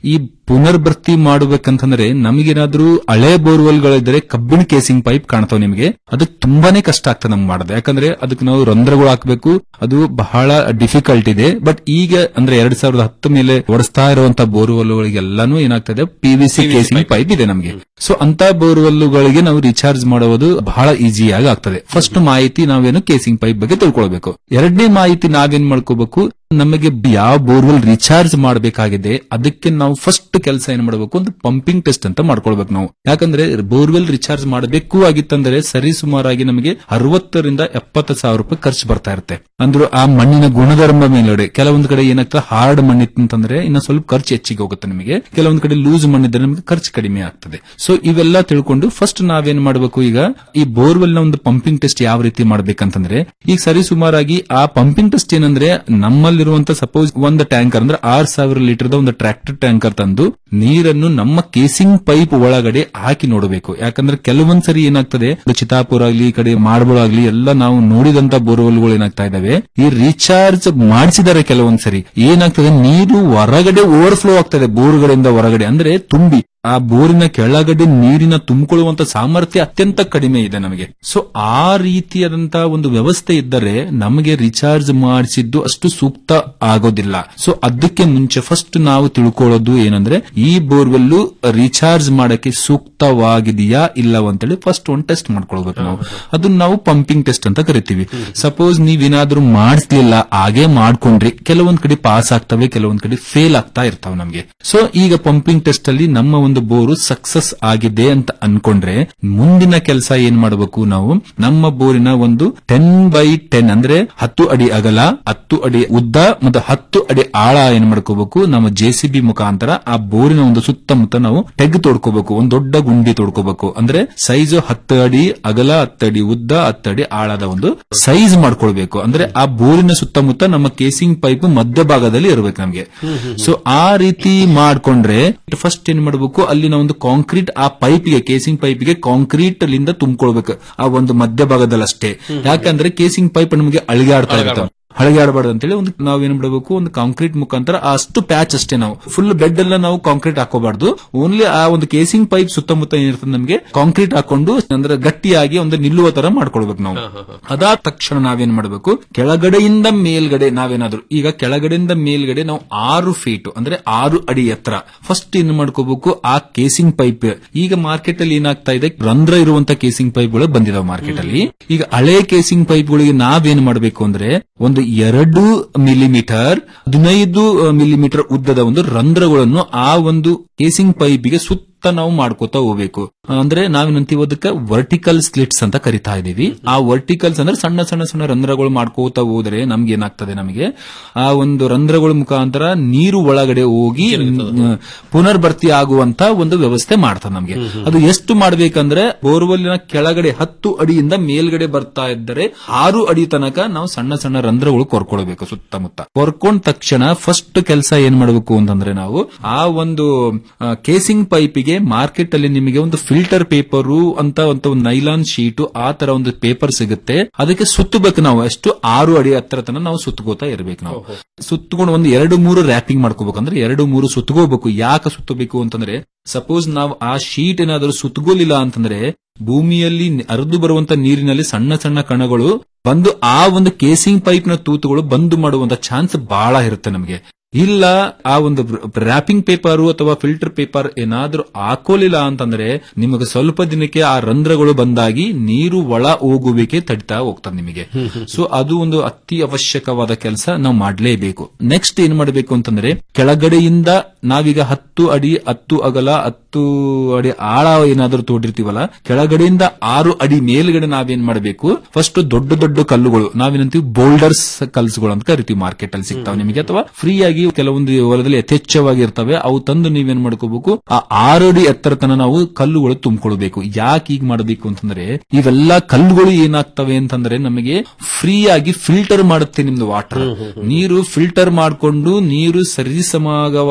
ಪುನರ್ಭರ್ತಿ ಮಾಡಬೇಕಂತಂದ್ರೆ ನಮಗೇನಾದ್ರೂ ಹಳೆ ಬೋರ್ವೆಲ್ ಗಳಿದ್ರೆ ಕಬ್ಬಿಣ ಕೇಸಿಂಗ್ ಪೈಪ್ ಕಾಣ್ತಾವ್ ನಿಮಗೆ ಅದಕ್ಕೆ ತುಂಬಾನೇ ಕಷ್ಟ ಆಗ್ತದೆ ನಮ್ಗೆ ಮಾಡೋದು ಯಾಕಂದ್ರೆ ಅದಕ್ಕೆ ನಾವು ರಂಧ್ರಗಳು ಹಾಕ್ಬೇಕು ಅದು ಬಹಳ ಡಿಫಿಕಲ್ಟ್ ಇದೆ ಬಟ್ ಈಗ ಅಂದ್ರೆ ಎರಡ್ ಸಾವಿರದ ಹತ್ತು ಮೇಲೆ ಓಡಿಸ್ತಾ ಇರುವಂತ ಬೋರ್ವೆಲ್ಗಳಿಗೆಲ್ಲಾನು ಏನಾಗ್ತದೆ P V C casing pipe ಇದೆ ನಮಗೆ ಸೊ ಅಂತ ಬೋರ್ವೆಲ್ಗಳಿಗೆ ನಾವು ರಿಚಾರ್ಜ್ ಮಾಡುವುದು ಬಹಳ ಈಸಿಯಾಗಿ ಆಗ್ತದೆ ಫಸ್ಟ್ ಮಾಹಿತಿ ನಾವೇನು ಕೇಸಿಂಗ್ ಪೈಪ್ ಬಗ್ಗೆ ತಿಳ್ಕೊಳ್ಬೇಕು ಎರಡನೇ ಮಾಹಿತಿ ನಾವೇನ್ ಮಾಡ್ಕೋಬೇಕು ನಮಗೆ ಯಾವ ಬೋರ್ವೆಲ್ ರಿಚಾರ್ಜ್ ಮಾಡಬೇಕಾಗಿದೆ ಅದಕ್ಕೆ ನಾವು ಫಸ್ಟ್ ಕೆಲಸ ಏನ್ ಮಾಡಬೇಕು ಒಂದು ಪಂಪಿಂಗ್ ಟೆಸ್ಟ್ ಅಂತ ಮಾಡ್ಕೊಳ್ಬೇಕು ನಾವು ಯಾಕಂದ್ರೆ ಬೋರ್ವೆಲ್ ರಿಚಾರ್ಜ್ ಮಾಡಬೇಕು ಆಗಿತ್ತಂದ್ರೆ ಸರಿ ಸುಮಾರಾಗಿ ನಮಗೆ ಅರವತ್ತರಿಂದ ಎಪ್ಪತ್ತು ಸಾವಿರ ರೂಪಾಯಿ ಖರ್ಚು ಬರ್ತಾ ಇರುತ್ತೆ ಅಂದ್ರೆ ಆ ಮಣ್ಣಿನ ಗುಣಧರ್ಮ ಮೇಲ್ಗಡೆ ಕೆಲವೊಂದು ಕಡೆ ಏನಾಗ್ತದೆ ಹಾರ್ಡ್ ಮಣ್ಣಿತ್ತಂತಂದ್ರೆ ಇನ್ನ ಸ್ವಲ್ಪ ಖರ್ಚು ಹೆಚ್ಚಿಗೆ ಹೋಗುತ್ತೆ ನಿಮಗೆ ಕೆಲವೊಂದು ಕಡೆ ಲೂಸ್ ಮಣ್ಣಿದ್ರೆ ನಮಗೆ ಖರ್ಚು ಕಡಿಮೆ ಆಗ್ತದೆ ಸೊ ಇವೆಲ್ಲ ತಿಳ್ಕೊಂಡು ಫಸ್ಟ್ ನಾವೇನ್ ಮಾಡಬೇಕು ಈಗ ಈ ಬೋರ್ವೆಲ್ ನ ಒಂದು ಪಂಪಿಂಗ್ ಟೆಸ್ಟ್ ಯಾವ ರೀತಿ ಮಾಡ್ಬೇಕಂತಂದ್ರೆ ಈಗ ಸರಿ ಸುಮಾರಾಗಿ ಆ ಪಂಪಿಂಗ್ ಟೆಸ್ಟ್ ಏನಂದ್ರೆ ನಮ್ಮಲ್ಲಿರುವಂತ ಸಪೋಸ್ ಒಂದು ಟ್ಯಾಂಕರ್ ಅಂದ್ರೆ ಆರ್ ಸಾವಿರ ಲೀಟರ್ ಒಂದು ಟ್ರ್ಯಾಕ್ಟರ್ ಟ್ಯಾಂಕರ್ ತಂದು ನೀರನ್ನು ನಮ್ಮ ಕೇಸಿಂಗ್ ಪೈಪ್ ಒಳಗಡೆ ಹಾಕಿ ನೋಡಬೇಕು ಯಾಕಂದ್ರೆ ಕೆಲವೊಂದ್ಸರಿ ಏನಾಗ್ತದೆ ಒಂದು ಚಿತಾಪುರ ಆಗ್ಲಿ ಈ ಕಡೆ ಮಾಡ್ಬೋಳ ಆಗ್ಲಿ ಎಲ್ಲ ನಾವು ನೋಡಿದಂತ ಬೋರ್ವೆಲ್ಗಳು ಏನಾಗ್ತಾ ಇದಾವೆ ಈ ರೀಚಾರ್ಜ್ ಮಾಡಿಸಿದಾರೆ ಕೆಲವೊಂದ್ಸರಿ ಏನಾಗ್ತದೆ ನೀರು ಹೊರಗಡೆ ಓವರ್ಫ್ಲೋ ಆಗ್ತದೆ ಬೋರ್ಗಳಿಂದ ಹೊರಗಡೆ ಅಂದ್ರೆ ತುಂಬಿ ಆ ಬೋರಿನ ಕೆಳಗಡೆ ನೀರಿನ ತುಂಬಿಕೊಳ್ಳುವಂತ ಸಾಮರ್ಥ್ಯ ಅತ್ಯಂತ ಕಡಿಮೆ ಇದೆ ನಮಗೆ ಸೊ ಆ ರೀತಿಯಾದಂತಹ ಒಂದು ವ್ಯವಸ್ಥೆ ಇದ್ದರೆ ನಮಗೆ ರಿಚಾರ್ಜ್ ಮಾಡಿಸಿದ್ದು ಅಷ್ಟು ಸೂಕ್ತ ಆಗೋದಿಲ್ಲ ಸೊ ಅದಕ್ಕೆ ಮುಂಚೆ ಫಸ್ಟ್ ನಾವು ತಿಳ್ಕೊಳ್ಳೋದು ಏನಂದ್ರೆ ಈ ಬೋರ್ವೆಲ್ ರಿಚಾರ್ಜ್ ಮಾಡಕ್ಕೆ ಸೂಕ್ತವಾಗಿದೆಯಾ ಇಲ್ಲವಂತೇಳಿ ಫಸ್ಟ್ ಒಂದು ಟೆಸ್ಟ್ ಮಾಡ್ಕೊಳ್ಬೇಕು ನಾವು ಅದನ್ನ ನಾವು ಪಂಪಿಂಗ್ ಟೆಸ್ಟ್ ಅಂತ ಕರಿತೀವಿ ಸಪೋಸ್ ನೀವೇನಾದ್ರೂ ಮಾಡಿಸ್ಲಿಲ್ಲ ಹಾಗೆ ಮಾಡ್ಕೊಂಡ್ರಿ ಕೆಲವೊಂದ್ ಕಡೆ ಪಾಸ್ ಆಗ್ತವೆ ಕೆಲವೊಂದ್ ಕಡೆ ಫೇಲ್ ಆಗ್ತಾ ಇರ್ತಾವೆ ನಮಗೆ ಸೊ ಈಗ ಪಂಪಿಂಗ್ ಟೆಸ್ಟ್ ಅಲ್ಲಿ ನಮ್ಮ ಒಂದು ಬೋರು ಸಕ್ಸಸ್ ಆಗಿದೆ ಅಂತ ಅನ್ಕೊಂಡ್ರೆ ಮುಂದಿನ ಕೆಲಸ ಏನ್ ಮಾಡಬೇಕು ನಾವು ನಮ್ಮ ಬೋರಿನ ಒಂದು ಟೆನ್ ಬೈ ಟೆನ್ ಅಂದ್ರೆ ಹತ್ತು ಅಡಿ ಅಗಲ ಹತ್ತು ಅಡಿ ಉದ್ದ ಮತ್ತು ಹತ್ತು ಅಡಿ ಆಳ ಏನ್ ಮಾಡ್ಕೋಬೇಕು ನಮ್ಮ ಜೆ ಸಿ ಬಿ ಮುಖಾಂತರ ಆ ಬೋರಿನ ಒಂದು ಸುತ್ತಮುತ್ತ ನಾವು ಟೆಗ್ ತೋಡ್ಕೋಬೇಕು ಒಂದು ದೊಡ್ಡ ಗುಂಡಿ ತೋಡ್ಕೋಬೇಕು ಅಂದ್ರೆ ಸೈಜ್ ಹತ್ತು ಅಡಿ ಅಗಲ ಹತ್ತು ಅಡಿ ಉದ್ದ ಹತ್ತು ಅಡಿ ಆಳದ ಒಂದು ಸೈಜ್ ಮಾಡ್ಕೊಳ್ಬೇಕು ಅಂದ್ರೆ ಆ ಬೋರಿನ ಸುತ್ತಮುತ್ತ ನಮ್ಮ ಕೇಸಿಂಗ್ ಪೈಪ್ ಮಧ್ಯಭಾಗದಲ್ಲಿ ಇರಬೇಕು ನಮಗೆ ಸೊ ಆ ರೀತಿ ಮಾಡ್ಕೊಂಡ್ರೆ ಫಸ್ಟ್ ಏನ್ ಮಾಡಬೇಕು ಅಲ್ಲಿನ ಒಂದು ಕಾಂಕ್ರೀಟ್ ಆ ಪೈಪ್ಗೆ ಕೇಸಿಂಗ್ ಪೈಪ್ಗೆ ಕಾಂಕ್ರೀಟ್ ಅಲ್ಲಿಂದ ತುಂಬಿಕೊಳ್ಬೇಕು ಆ ಒಂದು ಮಧ್ಯಭಾಗದಲ್ಲಿ ಅಷ್ಟೇ ಯಾಕಂದ್ರೆ ಕೇಸಿಂಗ್ ಪೈಪ್ ನಮಗೆ ಅಳಿಗಾಡ್ತಾ ಇರುತ್ತೆ ಹಳಗಾಡಬಾರ್ದು ಅಂತೇಳಿ ಒಂದು ನಾವೇನ್ ಮಾಡಬೇಕು ಒಂದು ಕಾಂಕ್ರೀಟ್ ಮುಖಾಂತರ ಅಷ್ಟು ಪ್ಯಾಚ್ ಅಷ್ಟೇ ನಾವು ಫುಲ್ ಬೆಡ್ ಎಲ್ಲ ನಾವು ಕಾಂಕ್ರೀಟ್ ಹಾಕೋಬಾರ್ದು ಓನ್ಲಿ ಆ ಒಂದು ಕೇಸಿಂಗ್ ಪೈಪ್ ಸುತ್ತಮುತ್ತ ಏನಿರ್ತದೆ ನಮಗೆ ಕಾಂಕ್ರೀಟ್ ಹಾಕೊಂಡು ಅಂದ್ರೆ ಗಟ್ಟಿಯಾಗಿ ಒಂದು ನಿಲ್ಲುವ ತರ ಮಾಡ್ಕೊಳ್ಬೇಕು ನಾವು ಅದಾದ ತಕ್ಷಣ ನಾವೇನ್ ಮಾಡಬೇಕು ಕೆಳಗಡೆಯಿಂದ ಮೇಲ್ಗಡೆ ನಾವೇನಾದ್ರು ಈಗ ಕೆಳಗಡೆಯಿಂದ ಮೇಲ್ಗಡೆ ನಾವು ಆರು ಫೀಟ್ ಅಂದ್ರೆ ಆರು ಅಡಿ ಎತ್ತರ ಫಸ್ಟ್ ಏನ್ ಮಾಡ್ಕೋಬೇಕು ಆ ಕೇಸಿಂಗ್ ಪೈಪ್ ಈಗ ಮಾರ್ಕೆಟ್ ಅಲ್ಲಿ ಏನಾಗ್ತಾ ಇದೆ ರಂಧ್ರ ಇರುವಂತ ಕೇಸಿಂಗ್ ಪೈಪ್ಗಳು ಬಂದಿದಾವೆ ಮಾರ್ಕೆಟ್ ಅಲ್ಲಿ ಈಗ ಹಳೆ ಕೇಸಿಂಗ್ ಪೈಪ್ಗಳಿಗೆ ನಾವೇನ್ ಮಾಡಬೇಕು ಅಂದ್ರೆ ಒಂದು ಎರಡು ಮಿಲಿಮೀಟರ್ ಹದಿನೈದು ಮಿಲಿಮೀಟರ್ ಉದ್ದದ ಒಂದು ರಂಧ್ರಗಳನ್ನು ಆ ಒಂದು ಕೇಸಿಂಗ್ ಪೈಪ್ಗೆ ಸುತ್ತ ನಾವು ಮಾಡ್ಕೋತಾ ಹೋಗ್ಬೇಕು ಅಂದ್ರೆ ನಾವೇನಂತೀವಿ ಅದಕ್ಕೆ ವರ್ಟಿಕಲ್ ಸ್ಲಿಟ್ಸ್ ಅಂತ ಕರಿತಾ ಇದೀವಿ ಆ ವರ್ಟಿಕಲ್ಸ್ ಅಂದ್ರೆ ಸಣ್ಣ ಸಣ್ಣ ಸಣ್ಣ ರಂಧ್ರಗಳು ಮಾಡ್ಕೋತಾ ಹೋದ್ರೆ ನಮ್ಗೆ ಏನಾಗ್ತದೆ ನಮಗೆ ಆ ಒಂದು ರಂಧ್ರಗಳ ಮುಖಾಂತರ ನೀರು ಒಳಗಡೆ ಹೋಗಿ ಮ್, ಪುನರ್ಭರ್ತಿ ಆಗುವಂತ ಒಂದು ವ್ಯವಸ್ಥೆ ಮಾಡ್ತದೆ ನಮಗೆ ಅದು ಎಷ್ಟು ಮಾಡ್ಬೇಕಂದ್ರೆ ಬೋರ್ವೆಲ್ನ ಕೆಳಗಡೆ ಹತ್ತು ಅಡಿಯಿಂದ ಮೇಲ್ಗಡೆ ಬರ್ತಾ ಇದ್ದರೆ ಆರು ಅಡಿ ತನಕ ನಾವು ಸಣ್ಣ ಸಣ್ಣ ರಂಧ್ರಗಳು ಕೊರ್ಕೊಳ್ಬೇಕು ಸುತ್ತಮುತ್ತ ಕೊರ್ಕೊಂಡ ತಕ್ಷಣ ಫಸ್ಟ್ ಕೆಲಸ ಏನ್ ಮಾಡಬೇಕು ಅಂತಂದ್ರೆ ನಾವು ಆ ಒಂದು ಕೇಸಿಂಗ್ ಪೈಪಿಗೆ ಮಾರ್ಕೆಟ್ ಅಲ್ಲಿ ನಿಮಗೆ ಒಂದು ಫಿಲ್ಟರ್ ಪೇಪರು ಅಂತ ಒಂದು ನೈಲಾನ್ ಶೀಟು ಆ ತರ ಒಂದು ಪೇಪರ್ ಸಿಗುತ್ತೆ ಅದಕ್ಕೆ ಸುತ್ತಬೇಕು ನಾವು ಎಷ್ಟು ಆರು ಅಡಿ ಹತ್ರ ತನಕ ನಾವು ಸುತ್ತಗೋತಾ ಇರ್ಬೇಕು ನಾವು ಸುತ್ತಕೊಂಡು ಒಂದು ಎರಡು ಮೂರು ರ್ಯಾಪಿಂಗ್ ಮಾಡ್ಕೋಬೇಕು ಅಂದ್ರೆ ಎರಡು ಮೂರು ಸುತ್ತಗೋಬೇಕು ಯಾಕೆ ಸುತ್ತಬೇಕು ಅಂತಂದ್ರೆ ಸಪೋಸ್ ನಾವು ಆ ಶೀಟ್ ಏನಾದರೂ ಸುತ್ತಗೋಲಿಲ್ಲ ಅಂತಂದ್ರೆ ಭೂಮಿಯಲ್ಲಿ ಹರಿದು ಬರುವಂತ ನೀರಿನಲ್ಲಿ ಸಣ್ಣ ಸಣ್ಣ ಕಣಗಳು ಬಂದು ಆ ಒಂದು ಕೇಸಿಂಗ್ ಪೈಪ್ ನ ತೂತುಗಳು ಬಂದು ಮಾಡುವಂತ ಚಾನ್ಸ್ ಬಹಳ ಇರುತ್ತೆ ನಮಗೆ ಇಲ್ಲ ಆ ಒಂದು ರ್ಯಾಪಿಂಗ್ ಪೇಪರ್ ಅಥವಾ ಫಿಲ್ಟರ್ ಪೇಪರ್ ಏನಾದ್ರೂ ಹಾಕೋಲಿಲ್ಲ ಅಂತಂದ್ರೆ ನಿಮಗೆ ಸ್ವಲ್ಪ ದಿನಕ್ಕೆ ಆ ರಂಧ್ರಗಳು ಬಂದಾಗಿ ನೀರು ಒಳ ಹೋಗುವಿಕೆ ತಡಿತಾ ಹೋಗ್ತದೆ ನಿಮಗೆ ಸೊ ಅದು ಒಂದು ಅತಿ ಅವಶ್ಯಕವಾದ ಕೆಲಸ ನಾವು ಮಾಡಲೇಬೇಕು ನೆಕ್ಸ್ಟ್ ಏನ್ ಮಾಡಬೇಕು ಅಂತಂದ್ರೆ ಕೆಳಗಡೆಯಿಂದ ನಾವೀಗ ಹತ್ತು ಅಡಿ ಹತ್ತು ಅಗಲ ಹತ್ತು ಅಡಿ ಆಳ ಏನಾದ್ರೂ ತೋಡಿರ್ತೀವಲ್ಲ ಕೆಳಗಡೆಯಿಂದ ಆರು ಅಡಿ ಮೇಲ್ಗಡೆ ನಾವೇನ್ ಮಾಡಬೇಕು ಫಸ್ಟ್ ದೊಡ್ಡ ದೊಡ್ಡ ಕಲ್ಲುಗಳು ನಾವೇನಂತೀವಿ ಬೋಲ್ಡರ್ಸ್ ಕಲ್ಸ್ಗಳು ಅಂತ ಕರಿತೀವಿ ಮಾರ್ಕೆಟ್ ಅಲ್ಲಿ ಸಿಗ್ತಾವೆ ನಿಮಗೆ ಅಥವಾ ಫ್ರೀ ಆಗಿ ಕೆಲವೊಂದು ಹೊಲದಲ್ಲಿ ಯಥೇಚ್ಛವಾಗಿ ಇರ್ತವೆ ಅವು ತಂದು ನೀವೇನ್ ಮಾಡ್ಕೋಬೇಕು ಆ ಆರು ಅಡಿ ಎತ್ತರ ತನ ನಾವು ಕಲ್ಲುಗಳು ತುಂಬಿಕೊಳ್ಬೇಕು ಯಾಕೆ ಈಗ ಮಾಡಬೇಕು ಅಂತಂದ್ರೆ ಇವೆಲ್ಲ ಕಲ್ಲುಗಳು ಏನಾಗ್ತವೆ ಅಂತಂದ್ರೆ ನಮಗೆ ಫ್ರೀ ಆಗಿ ಫಿಲ್ಟರ್ ಮಾಡುತ್ತೆ ನಿಮ್ದು ವಾಟರ್ ನೀರು ಫಿಲ್ಟರ್ ಮಾಡಿಕೊಂಡು ನೀರು ಸರಿಸಮವಾಗಿ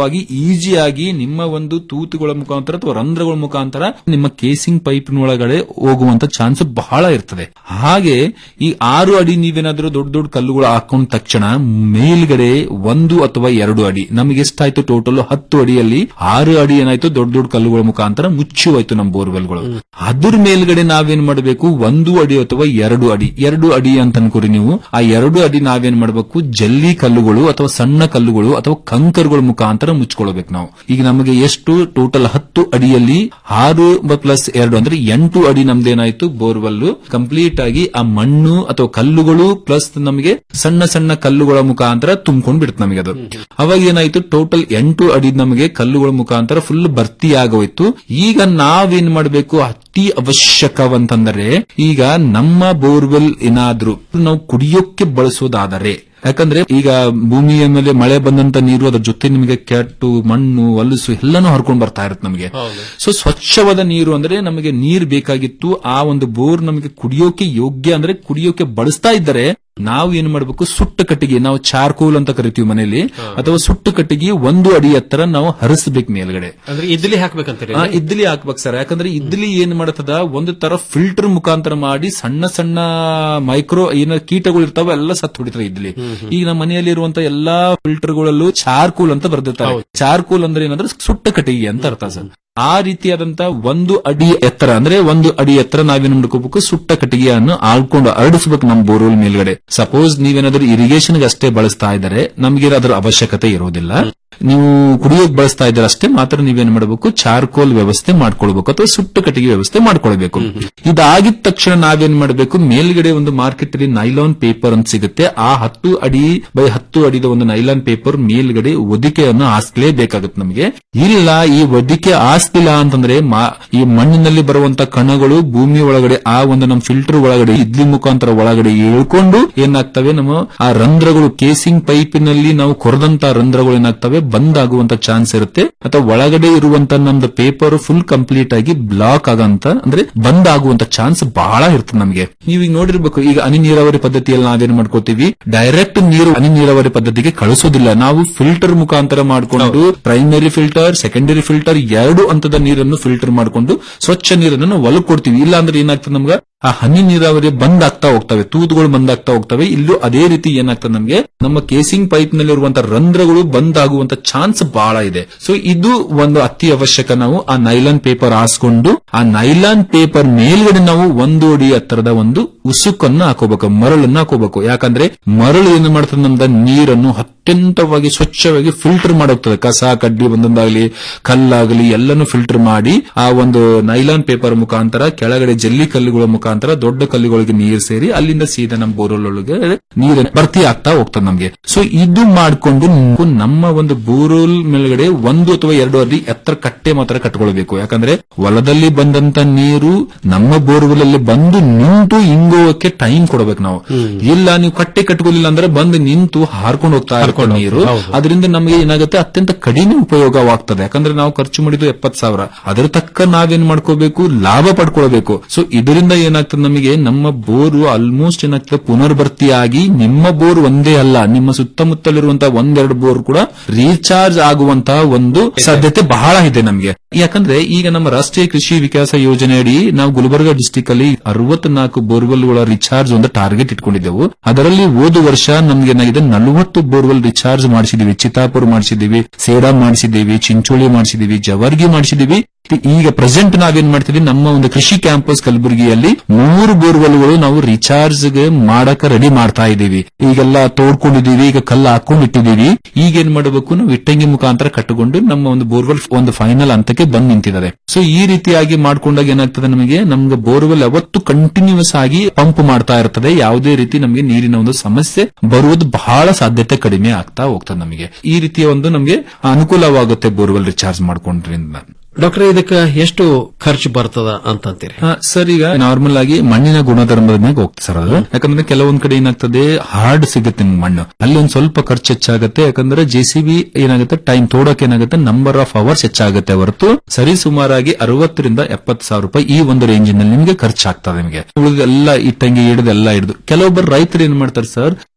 ಈಸಿಯಾಗಿ ನಿಮ್ಮ ಒಂದು ತೂತುಗಳ ಮುಖಾಂತರ ಅಥವಾ ರಂಧ್ರಗಳ ಮುಖಾಂತರ ನಿಮ್ಮ ಕೇಸಿಂಗ್ ಪೈಪಿನ ಒಳಗಡೆ ಹೋಗುವಂತ ಚಾನ್ಸ್ ಬಹಳ ಇರ್ತದೆ ಹಾಗೆ ಈ ಆರು ಅಡಿ ನೀವೇನಾದ್ರೂ ದೊಡ್ಡ ದೊಡ್ಡ ಕಲ್ಲುಗಳು ಹಾಕೊಂಡ ತಕ್ಷಣ ಮೇಲ್ಗಡೆ ಒಂದು ಅಥವಾ ಎರಡು ಅಡಿ ನಮಗೆ ಎಷ್ಟಾಯ್ತು ಟೋಟಲ್ ಹತ್ತು ಅಡಿಯಲ್ಲಿ ಆರು ಅಡಿ ಏನಾಯ್ತು ದೊಡ್ಡ ದೊಡ್ಡ ಕಲ್ಲುಗಳ ಮುಖಾಂತರ ಮುಚ್ಚಿ ಹೋಯ್ತು ನಮ್ಮ ಬೋರ್ವೆಲ್ಗಳು ಅದ್ರ ಮೇಲ್ಗಡೆ ನಾವೇನ್ ಮಾಡಬೇಕು ಒಂದು ಅಡಿ ಅಥವಾ ಎರಡು ಅಡಿ ಎರಡು ಅಡಿ ಅಂತ ಅನ್ಕೋರಿ ನೀವು ಆ ಎರಡು ಅಡಿ ನಾವೇನ್ ಮಾಡಬೇಕು ಜಲ್ಲಿ ಕಲ್ಲುಗಳು ಅಥವಾ ಸಣ್ಣ ಕಲ್ಲುಗಳು ಅಥವಾ ಕಂಕರ್ಗಳ ಮುಖಾಂತರ ಮುಚ್ಕೊಳ್ಬೇಕು ನಾವು ಈಗ ನಮಗೆ ಎಷ್ಟು ಟೋಟಲ್ ಹತ್ತು ಅಡಿಯಲ್ಲಿ ಆರು ಪ್ಲಸ್ ಎರಡು ಅಂದ್ರೆ ಎಂಟು ಅಡಿ ನಮ್ದೇನಾಯ್ತು ಬೋರ್ವೆಲ್ ಕಂಪ್ಲೀಟ್ ಆಗಿ ಆ ಮಣ್ಣು ಅಥವಾ ಕಲ್ಲುಗಳು ಪ್ಲಸ್ ನಮಗೆ ಸಣ್ಣ ಸಣ್ಣ ಕಲ್ಲುಗಳ ಮುಖಾಂತರ ತುಂಬಿಕೊಂಡ್ ಬಿಡುತ್ತೆ ನಮಗೆ ಅದು ಅವಾಗ ಏನಾಯ್ತು ಟೋಟಲ್ ಎಂಟು ಅಡಿ ನಮಗೆ ಕಲ್ಲುಗಳ ಮುಖಾಂತರ ಫುಲ್ ಭರ್ತಿ ಆಗೋಯ್ತು ಈಗ ನಾವೇನ್ ಮಾಡಬೇಕು ಅತಿ ಅವಶ್ಯಕವಂತಂದರೆ ಈಗ ನಮ್ಮ ಬೋರ್ವೆಲ್ ಏನಾದ್ರೂ ನಾವು ಕುಡಿಯೋಕೆ ಬಳಸೋದಾದರೆ ಯಾಕಂದ್ರೆ ಈಗ ಭೂಮಿಯ ಮೇಲೆ ಮಳೆ ಬಂದಂತ ನೀರು ಅದ್ರ ಜೊತೆ ನಿಮಗೆ ಕೆಟ್ಟು ಮಣ್ಣು ಹೊಲಸು ಎಲ್ಲಾನು ಹರ್ಕೊಂಡ್ ಬರ್ತಾ ಇರುತ್ತೆ ನಮಗೆ ಸೊ ಸ್ವಚ್ಛವಾದ ನೀರು ಅಂದ್ರೆ ನಮಗೆ ನೀರು ಬೇಕಾಗಿತ್ತು ಆ ಒಂದು ಬೋರ್ ನಮಗೆ ಕುಡಿಯೋಕೆ ಯೋಗ್ಯ ಅಂದ್ರೆ ಕುಡಿಯೋಕೆ ಬಳಸ್ತಾ ಇದ್ದರೆ ನಾವು ಏನ್ ಮಾಡಬೇಕು ಸುಟ್ಟ ಕಟ್ಟಿಗೆ ನಾವು ಚಾರ್ಕೋಲ್ ಅಂತ ಕರಿತೀವಿ ಮನೆಯಲ್ಲಿ ಅಥವಾ ಸುಟ್ಟ ಕಟ್ಟಿಗೆ ಒಂದು ಅಡಿ ಎತ್ತರ ನಾವು ಹರಿಸಬೇಕು ಮೇಲ್ಗಡೆ ಅಂದ್ರೆ ಇದ್ಲಿ ಹಾಕ್ಬೇಕಂತೀರಿ ಆ, ಇದ್ಲಿ ಹಾಕ್ಬೇಕು ಸರ್ ಯಾಕಂದ್ರೆ ಇದ್ಲಿ ಏನ್ ಮಾಡತದ ಒಂದು ತರ ಫಿಲ್ಟರ್ ಮುಖಾಂತರ ಮಾಡಿ ಸಣ್ಣ ಸಣ್ಣ ಮೈಕ್ರೋ ಏನ ಕೀಟಗಳು ಇರ್ತಾವ ಎಲ್ಲ ಸತ್ತು ಹೊಡಿತಾರೆ ಇದ್ಲಿ ಈಗ ನಮ್ಮ ಮನೆಯಲ್ಲಿ ಇರುವಂತ ಎಲ್ಲಾ ಫಿಲ್ಟರ್ಗಳಲ್ಲೂ ಚಾರ್ಕೋಲ್ ಅಂತ ಬರ್ದಿರ್ತಾರೆ ಚಾರ್ಕೋಲ್ ಅಂದ್ರೆ ಏನಂದ್ರೆ ಸುಟ್ಟ ಕಟ್ಟಿಗೆ ಅಂತ ಅರ್ಥ ಸರ್ ಆ ರೀತಿಯಾದಂತ ಒಂದು ಅಡಿ ಎತ್ತರ ಅಂದ್ರೆ ಒಂದು ಅಡಿ ಎತ್ತರ ನಾವೇನ್ ಮಾಡ್ಕೋಬೇಕು ಸುಟ್ಟ ಕಟ್ಟಿಗೆಯನ್ನು ಆಳ್ಕೊಂಡು ಹರಡಿಸ್ಬೇಕು ನಮ್ಮ ಬೋರ್ವೆಲ್ ಮೇಲ್ಗಡೆ ಸಪೋಸ್ ನೀವೇನಾದ್ರೂ ಇರಿಗೇಷನ್ ಅಷ್ಟೇ ಬಳಸ್ತಾ ಇದ್ದಾರೆ ನಮ್ಗೆ ಅದರ ಅವಶ್ಯಕತೆ ಇರೋದಿಲ್ಲ ನೀವು ಕುಡಿಯೋಕ್ ಬಳಸ್ತಾ ಇದ್ದಾರೆ ಅಷ್ಟೇ ಮಾತ್ರ ನೀವೇನ್ ಮಾಡಬೇಕು ಚಾರ್ಕೋಲ್ ವ್ಯವಸ್ಥೆ ಮಾಡ್ಕೊಳ್ಬೇಕು ಅಥವಾ ಸುಟ್ಟ ಕಟ್ಟಿಗೆ ವ್ಯವಸ್ಥೆ ಮಾಡ್ಕೊಳ್ಬೇಕು ಇದಾಗಿದ ತಕ್ಷಣ ನಾವೇನ್ ಮಾಡಬೇಕು ಮೇಲ್ಗಡೆ ಒಂದು ಮಾರ್ಕೆಟ್ ಅಲ್ಲಿ ನೈಲಾನ್ ಪೇಪರ್ ಅಂತ ಸಿಗುತ್ತೆ ಆ ಹತ್ತು ಅಡಿ ಬೈ ಹತ್ತು ಅಡಿದ ಒಂದು ನೈಲಾನ್ ಪೇಪರ್ ಮೇಲ್ಗಡೆ ಒದಿಕೆಯನ್ನು ಹಾಸ್ಲೇಬೇಕಾಗುತ್ತೆ ನಮಗೆ ಇಲ್ಲ ಈ ಒದಿಕೆ ಹಾಸ್ತಿಲ್ಲ ಅಂತಂದ್ರೆ ಮಾ- ಈ ಮಣ್ಣಿನಲ್ಲಿ ಬರುವಂತ ಕಣಗಳು ಭೂಮಿ ಒಳಗಡೆ ಆ ಒಂದು ನಮ್ಮ ಫಿಲ್ಟರ್ ಒಳಗಡೆ ಇದ್ಲಿ ಮುಖಾಂತರ ಒಳಗಡೆ ಇಳ್ಕೊಂಡು ಏನಾಗ್ತವೆ ನಮ್ಮ ಆ ರಂಧ್ರಗಳು ಕೇಸಿಂಗ್ ಪೈಪಿನಲ್ಲಿ ನಾವು ಕೊರದಂತ ರಂಧ್ರಗಳು ಏನಾಗ್ತವೆ ಬಂದ್ ಆಗುವಂತ ಚಾನ್ಸ್ ಇರುತ್ತೆ ಅಥವಾ ಒಳಗಡೆ ಇರುವಂತ ನಮ್ದು ಪೇಪರ್ ಫುಲ್ ಕಂಪ್ಲೀಟ್ ಆಗಿ ಬ್ಲಾಕ್ ಆಗಂತ ಅಂದ್ರೆ ಬಂದ್ ಆಗುವಂತ ಚಾನ್ಸ್ ಬಹಳ ಇರ್ತದೆ ನಮಗೆ ನೀವು ಈಗ ನೋಡಿರ್ಬೇಕು ಈಗ ಹನಿ ನೀರಾವರಿ ಪದ್ಧತಿಯಲ್ಲಿ ನಾವೇನ್ ಮಾಡ್ಕೋತೀವಿ ಡೈರೆಕ್ಟ್ ನೀರು ಹನಿ ನೀರಾವರಿ ಪದ್ಧತಿಗೆ ಕಳಿಸೋದಿಲ್ಲ ನಾವು ಫಿಲ್ಟರ್ ಮುಖಾಂತರ ಮಾಡಿಕೊಂಡು ಪ್ರೈಮರಿ ಫಿಲ್ಟರ್ ಸೆಕೆಂಡರಿ ಫಿಲ್ಟರ್ ಎರಡು ಹಂತದ ನೀರನ್ನು ಫಿಲ್ಟರ್ ಮಾಡಿಕೊಂಡು ಸ್ವಚ್ಛ ನೀರನ್ನು ನಾವು ಹೊಲಕ್ ಕೊಡ್ತೀವಿ ಇಲ್ಲ ಅಂದ್ರೆ ಏನಾಗ್ತದೆ ನಮ್ಗೆ ಆ ಹನಿ ನೀರಾವರಿ ಬಂದ್ ಆಗ್ತಾ ಹೋಗ್ತವೆ ತೂತುಗಳು ಬಂದ್ ಆಗ್ತಾ ಹೋಗ್ತವೆ ಇಲ್ಲೂ ಅದೇ ರೀತಿ ಏನಾಗ್ತದೆ ನಮಗೆ ನಮ್ಮ ಕೇಸಿಂಗ್ ಪೈಪ್ ನಲ್ಲಿರುವಂತಹ ರಂಧ್ರಗಳು ಬಂದ್ ಆಗುವಂತ ಚಾನ್ಸ್ ಬಹಳ ಇದೆ ಸೊ ಇದು ಒಂದು ಅತಿ ಅವಶ್ಯಕ ನಾವು ಆ ನೈಲಾನ್ ಪೇಪರ್ ಹಾಸ್ಕೊಂಡು ಆ ನೈಲಾನ್ ಪೇಪರ್ ಮೇಲ್ಗಡೆ ನಾವು ಒಂದು ಅಡಿ ಎತ್ತರದ ಒಂದು ಉಸುಕನ್ನು ಹಾಕೋಬೇಕು ಮರಳನ್ನ ಹಾಕೋಬೇಕು ಯಾಕಂದ್ರೆ ಮರಳು ಏನು ಮಾಡ್ತದೆ ನಮ್ದ ನೀರನ್ನು ಅತ್ಯಂತವಾಗಿ ಸ್ವಚ್ಛವಾಗಿ ಫಿಲ್ಟರ್ ಮಾಡೋಗ್ತದೆ ಕಸ ಕಡ್ಡಿ ಬಂದಂದಾಗ್ಲಿ ಕಲ್ಲಾಗಲಿ ಎಲ್ಲಾನು ಫಿಲ್ಟರ್ ಮಾಡಿ ಆ ಒಂದು ನೈಲಾನ್ ಪೇಪರ್ ಮುಖಾಂತರ ಕೆಳಗಡೆ ಜಲ್ಲಿ ಕಲ್ಲುಗಳ ಮುಖಾಂತರ ದೊಡ್ಡ ಕಲ್ಲುಗಳಿಗೆ ನೀರು ಸೇರಿ ಅಲ್ಲಿಂದ ಸೀದಾ ನಮ್ಮ ಬೋರ್ವೆಲ್ ಒಳಗೆ ನೀರು ಭರ್ತಿ ಆಗ್ತಾ ಹೋಗ್ತದೆ ನಮ್ಗೆ ಸೊ ಇದು ಮಾಡ್ಕೊಂಡು ನೀವು ನಮ್ಮ ಒಂದು ಬೋರ್ವೆಲ್ ಮೇಲ್ಗಡೆ ಒಂದು ಅಥವಾ ಎರಡು ಅಡಿ ಎತ್ತರ ಕಟ್ಟೆ ಮಾತ್ರ ಕಟ್ಕೊಳ್ಬೇಕು ಯಾಕಂದ್ರೆ ಹೊಲದಲ್ಲಿ ಬಂದಂತ ನೀರು ನಮ್ಮ ಬೋರ್ವೆಲ್ ಅಲ್ಲಿ ಬಂದು ನಿಂತು ಹಿಂಗೋಕೆ ಟೈಮ್ ಕೊಡಬೇಕು ನಾವು ಇಲ್ಲ ನೀವು ಕಟ್ಟೆ ಕಟ್ಕೊಳ್ಳಿಲ್ಲ ಅಂದ್ರೆ ಬಂದು ನಿಂತು ಹಾರ್ಕೊಂಡು ಹೋಗ್ತಾ ಇರ್ಕೊಂಡು ನೀರು ಅದರಿಂದ ನಮಗೆ ಏನಾಗುತ್ತೆ ಅತ್ಯಂತ ಕಡಿಮೆ ಉಪಯೋಗವಾಗ್ತದೆ ಯಾಕಂದ್ರೆ ನಾವು ಖರ್ಚು ಮಾಡಿದ್ದು ಎಪ್ಪತ್ ಸಾವಿರ ಅದರ ತಕ್ಕ ನಾವೇನ್ ಮಾಡ್ಕೋಬೇಕು ಲಾಭ ಪಡ್ಕೊಳ್ಬೇಕು ಸೊ ಇದರಿಂದ ಏನಾಗ್ತದೆ ನಮಗೆ ನಮ್ಮ ಬೋರು ಆಲ್ಮೋಸ್ಟ್ ಏನಾಗ್ತದೆ ಪುನರ್ಭರ್ತಿಯಾಗಿ ನಿಮ್ಮ ಬೋರ್ ಒಂದೇ ಅಲ್ಲ ನಿಮ್ಮ ಸುತ್ತಮುತ್ತಲಿರುವಂತಹ ಒಂದೆರಡು ಬೋರ್ ಕೂಡ ರೀಚಾರ್ಜ್ ಆಗುವಂತಹ ಒಂದು ಸಾಧ್ಯತೆ ಬಹಳ ಇದೆ ನಮಗೆ ಯಾಕಂದ್ರೆ ಈಗ ನಮ್ಮ ರಾಷ್ಟ್ರೀಯ ಕೃಷಿ ವಿಕಾಸ ಯೋಜನೆ ಅಡಿ ನಾವು ಗುಲ್ಬರ್ಗ ಡಿಸ್ಟಿಕ್ ಅಲ್ಲಿ ಅರವತ್ನಾಲ್ಕು ಬೋರ್ವೆಲ್ಗಳ ರಿಚಾರ್ಜ್ ಒಂದು ಟಾರ್ಗೆಟ್ ಇಟ್ಕೊಂಡಿದ್ದೆವು ಅದರಲ್ಲಿ ಹೋದ ವರ್ಷ ನಮ್ಗೆ ಏನಾಗಿದೆ ನಲವತ್ತು ಬೋರ್ವೆಲ್ ರಿಚಾರ್ಜ್ ಮಾಡಿಸಿದೀವಿ ಚಿತ್ತಾಪುರ್ ಮಾಡಿಸಿದೀವಿ ಸೇಡಾ ಮಾಡಿಸಿದೀವಿ ಚಿಂಚೋಳಿ ಮಾಡಿಸಿದೀವಿ ಜವರ್ಗಿ ಮಾಡಿಸಿದೀವಿ ಈಗ ಪ್ರೆಸೆಂಟ್ ನಾವೇನ್ ಮಾಡ್ತೀವಿ ನಮ್ಮ ಒಂದು ಕೃಷಿ ಕ್ಯಾಂಪಸ್ ಕಲಬುರಗಿಯಲ್ಲಿ ಮೂರು ಬೋರ್ವೆಲ್ಗಳು ನಾವು ರಿಚಾರ್ಜ್ ಗೆ ಮಾಡಕ ರೆಡಿ ಮಾಡ್ತಾ ಇದೀವಿ ಈಗೆಲ್ಲ ತೋಡ್ಕೊಂಡಿದೀವಿ ಈಗ ಕಲ್ಲು ಹಾಕೊಂಡಿಟ್ಟಿದೀವಿ ಈಗ ಏನ್ ಮಾಡಬೇಕು ನಾವು ಇಟ್ಟಂಗಿ ಮುಖಾಂತರ ಕಟ್ಟಿಕೊಂಡು ನಮ್ಮ ಒಂದು ಬೋರ್ವೆಲ್ ಒಂದು ಫೈನಲ್ ಹಂತಕ್ಕೆ ಬಂದ್ ನಿಂತಿದ್ದಾರೆ ಸೊ ಈ ರೀತಿಯಾಗಿ ಮಾಡ್ಕೊಂಡಾಗ ಏನಾಗ್ತದೆ ನಮಗೆ ನಮ್ಗೆ ಬೋರ್ವೆಲ್ ಯಾವತ್ತು ಕಂಟಿನ್ಯೂಸ್ ಆಗಿ ಪಂಪ್ ಮಾಡ್ತಾ ಇರ್ತದೆ ಯಾವುದೇ ರೀತಿ ನಮಗೆ ನೀರಿನ ಒಂದು ಸಮಸ್ಯೆ ಬರುವುದು ಬಹಳ ಸಾಧ್ಯತೆ ಕಡಿಮೆ ಆಗ್ತಾ ಹೋಗ್ತದೆ ನಮಗೆ ಈ ರೀತಿಯ ಒಂದು ನಮಗೆ ಅನುಕೂಲವಾಗುತ್ತೆ ಬೋರ್ವೆಲ್ ರಿಚಾರ್ಜ್ ಮಾಡ್ಕೊಂಡ್ರಿಂದ ಡಾಕ್ಟರ್ ಇದಕ್ಕೆ ಎಷ್ಟು ಖರ್ಚು ಬರ್ತದ ಅಂತಂತೀರಿ ಹಾ, ಸರ್ ಈಗ ನಾರ್ಮಲ್ ಆಗಿ ಮಣ್ಣಿನ ಗುಣಧರ್ಮದ ಮ್ಯಾಗ ಹೋಗ್ತದೆ ಸರ್ ಅದು ಯಾಕಂದ್ರೆ ಕೆಲವೊಂದ್ ಕಡೆ ಏನಾಗ್ತದೆ ಹಾರ್ಡ್ ಸಿಗುತ್ತೆ ನಿಮ್ಗೆ ಮಣ್ಣು ಅಲ್ಲಿ ಒಂದ್ ಸ್ವಲ್ಪ ಖರ್ಚು ಹೆಚ್ಚಾಗುತ್ತೆ ಯಾಕಂದ್ರೆ ಜೆಸಿಬಿ ಏನಾಗುತ್ತೆ ಟೈಮ್ ತೋಡಕ್ ಏನಾಗುತ್ತೆ ನಂಬರ್ ಆಫ್ ಅವರ್ಸ್ ಹೆಚ್ಚಾಗುತ್ತೆ ಹೊರತು ಸರಿ ಸುಮಾರಾಗಿ ಅರವತ್ತರಿಂದ ಎಪ್ಪತ್ತು ಸಾವಿರ ರೂಪಾಯಿ ಈ ಒಂದು ರೇಂಜ್ ನಲ್ಲಿ ನಿಮಗೆ ಖರ್ಚಾಗ್ತದೆ ನಿಮಗೆ ಉಳಿದೆಲ್ಲ ಇಟ್ಟಂಗಿ ಹಿಡಿದು ಎಲ್ಲ ಹಿಡಿದು ಕೆಲವೊಬ್ಬರು ರೈತರು ಏನ್ ಮಾಡ್ತಾರೆ ಸರ್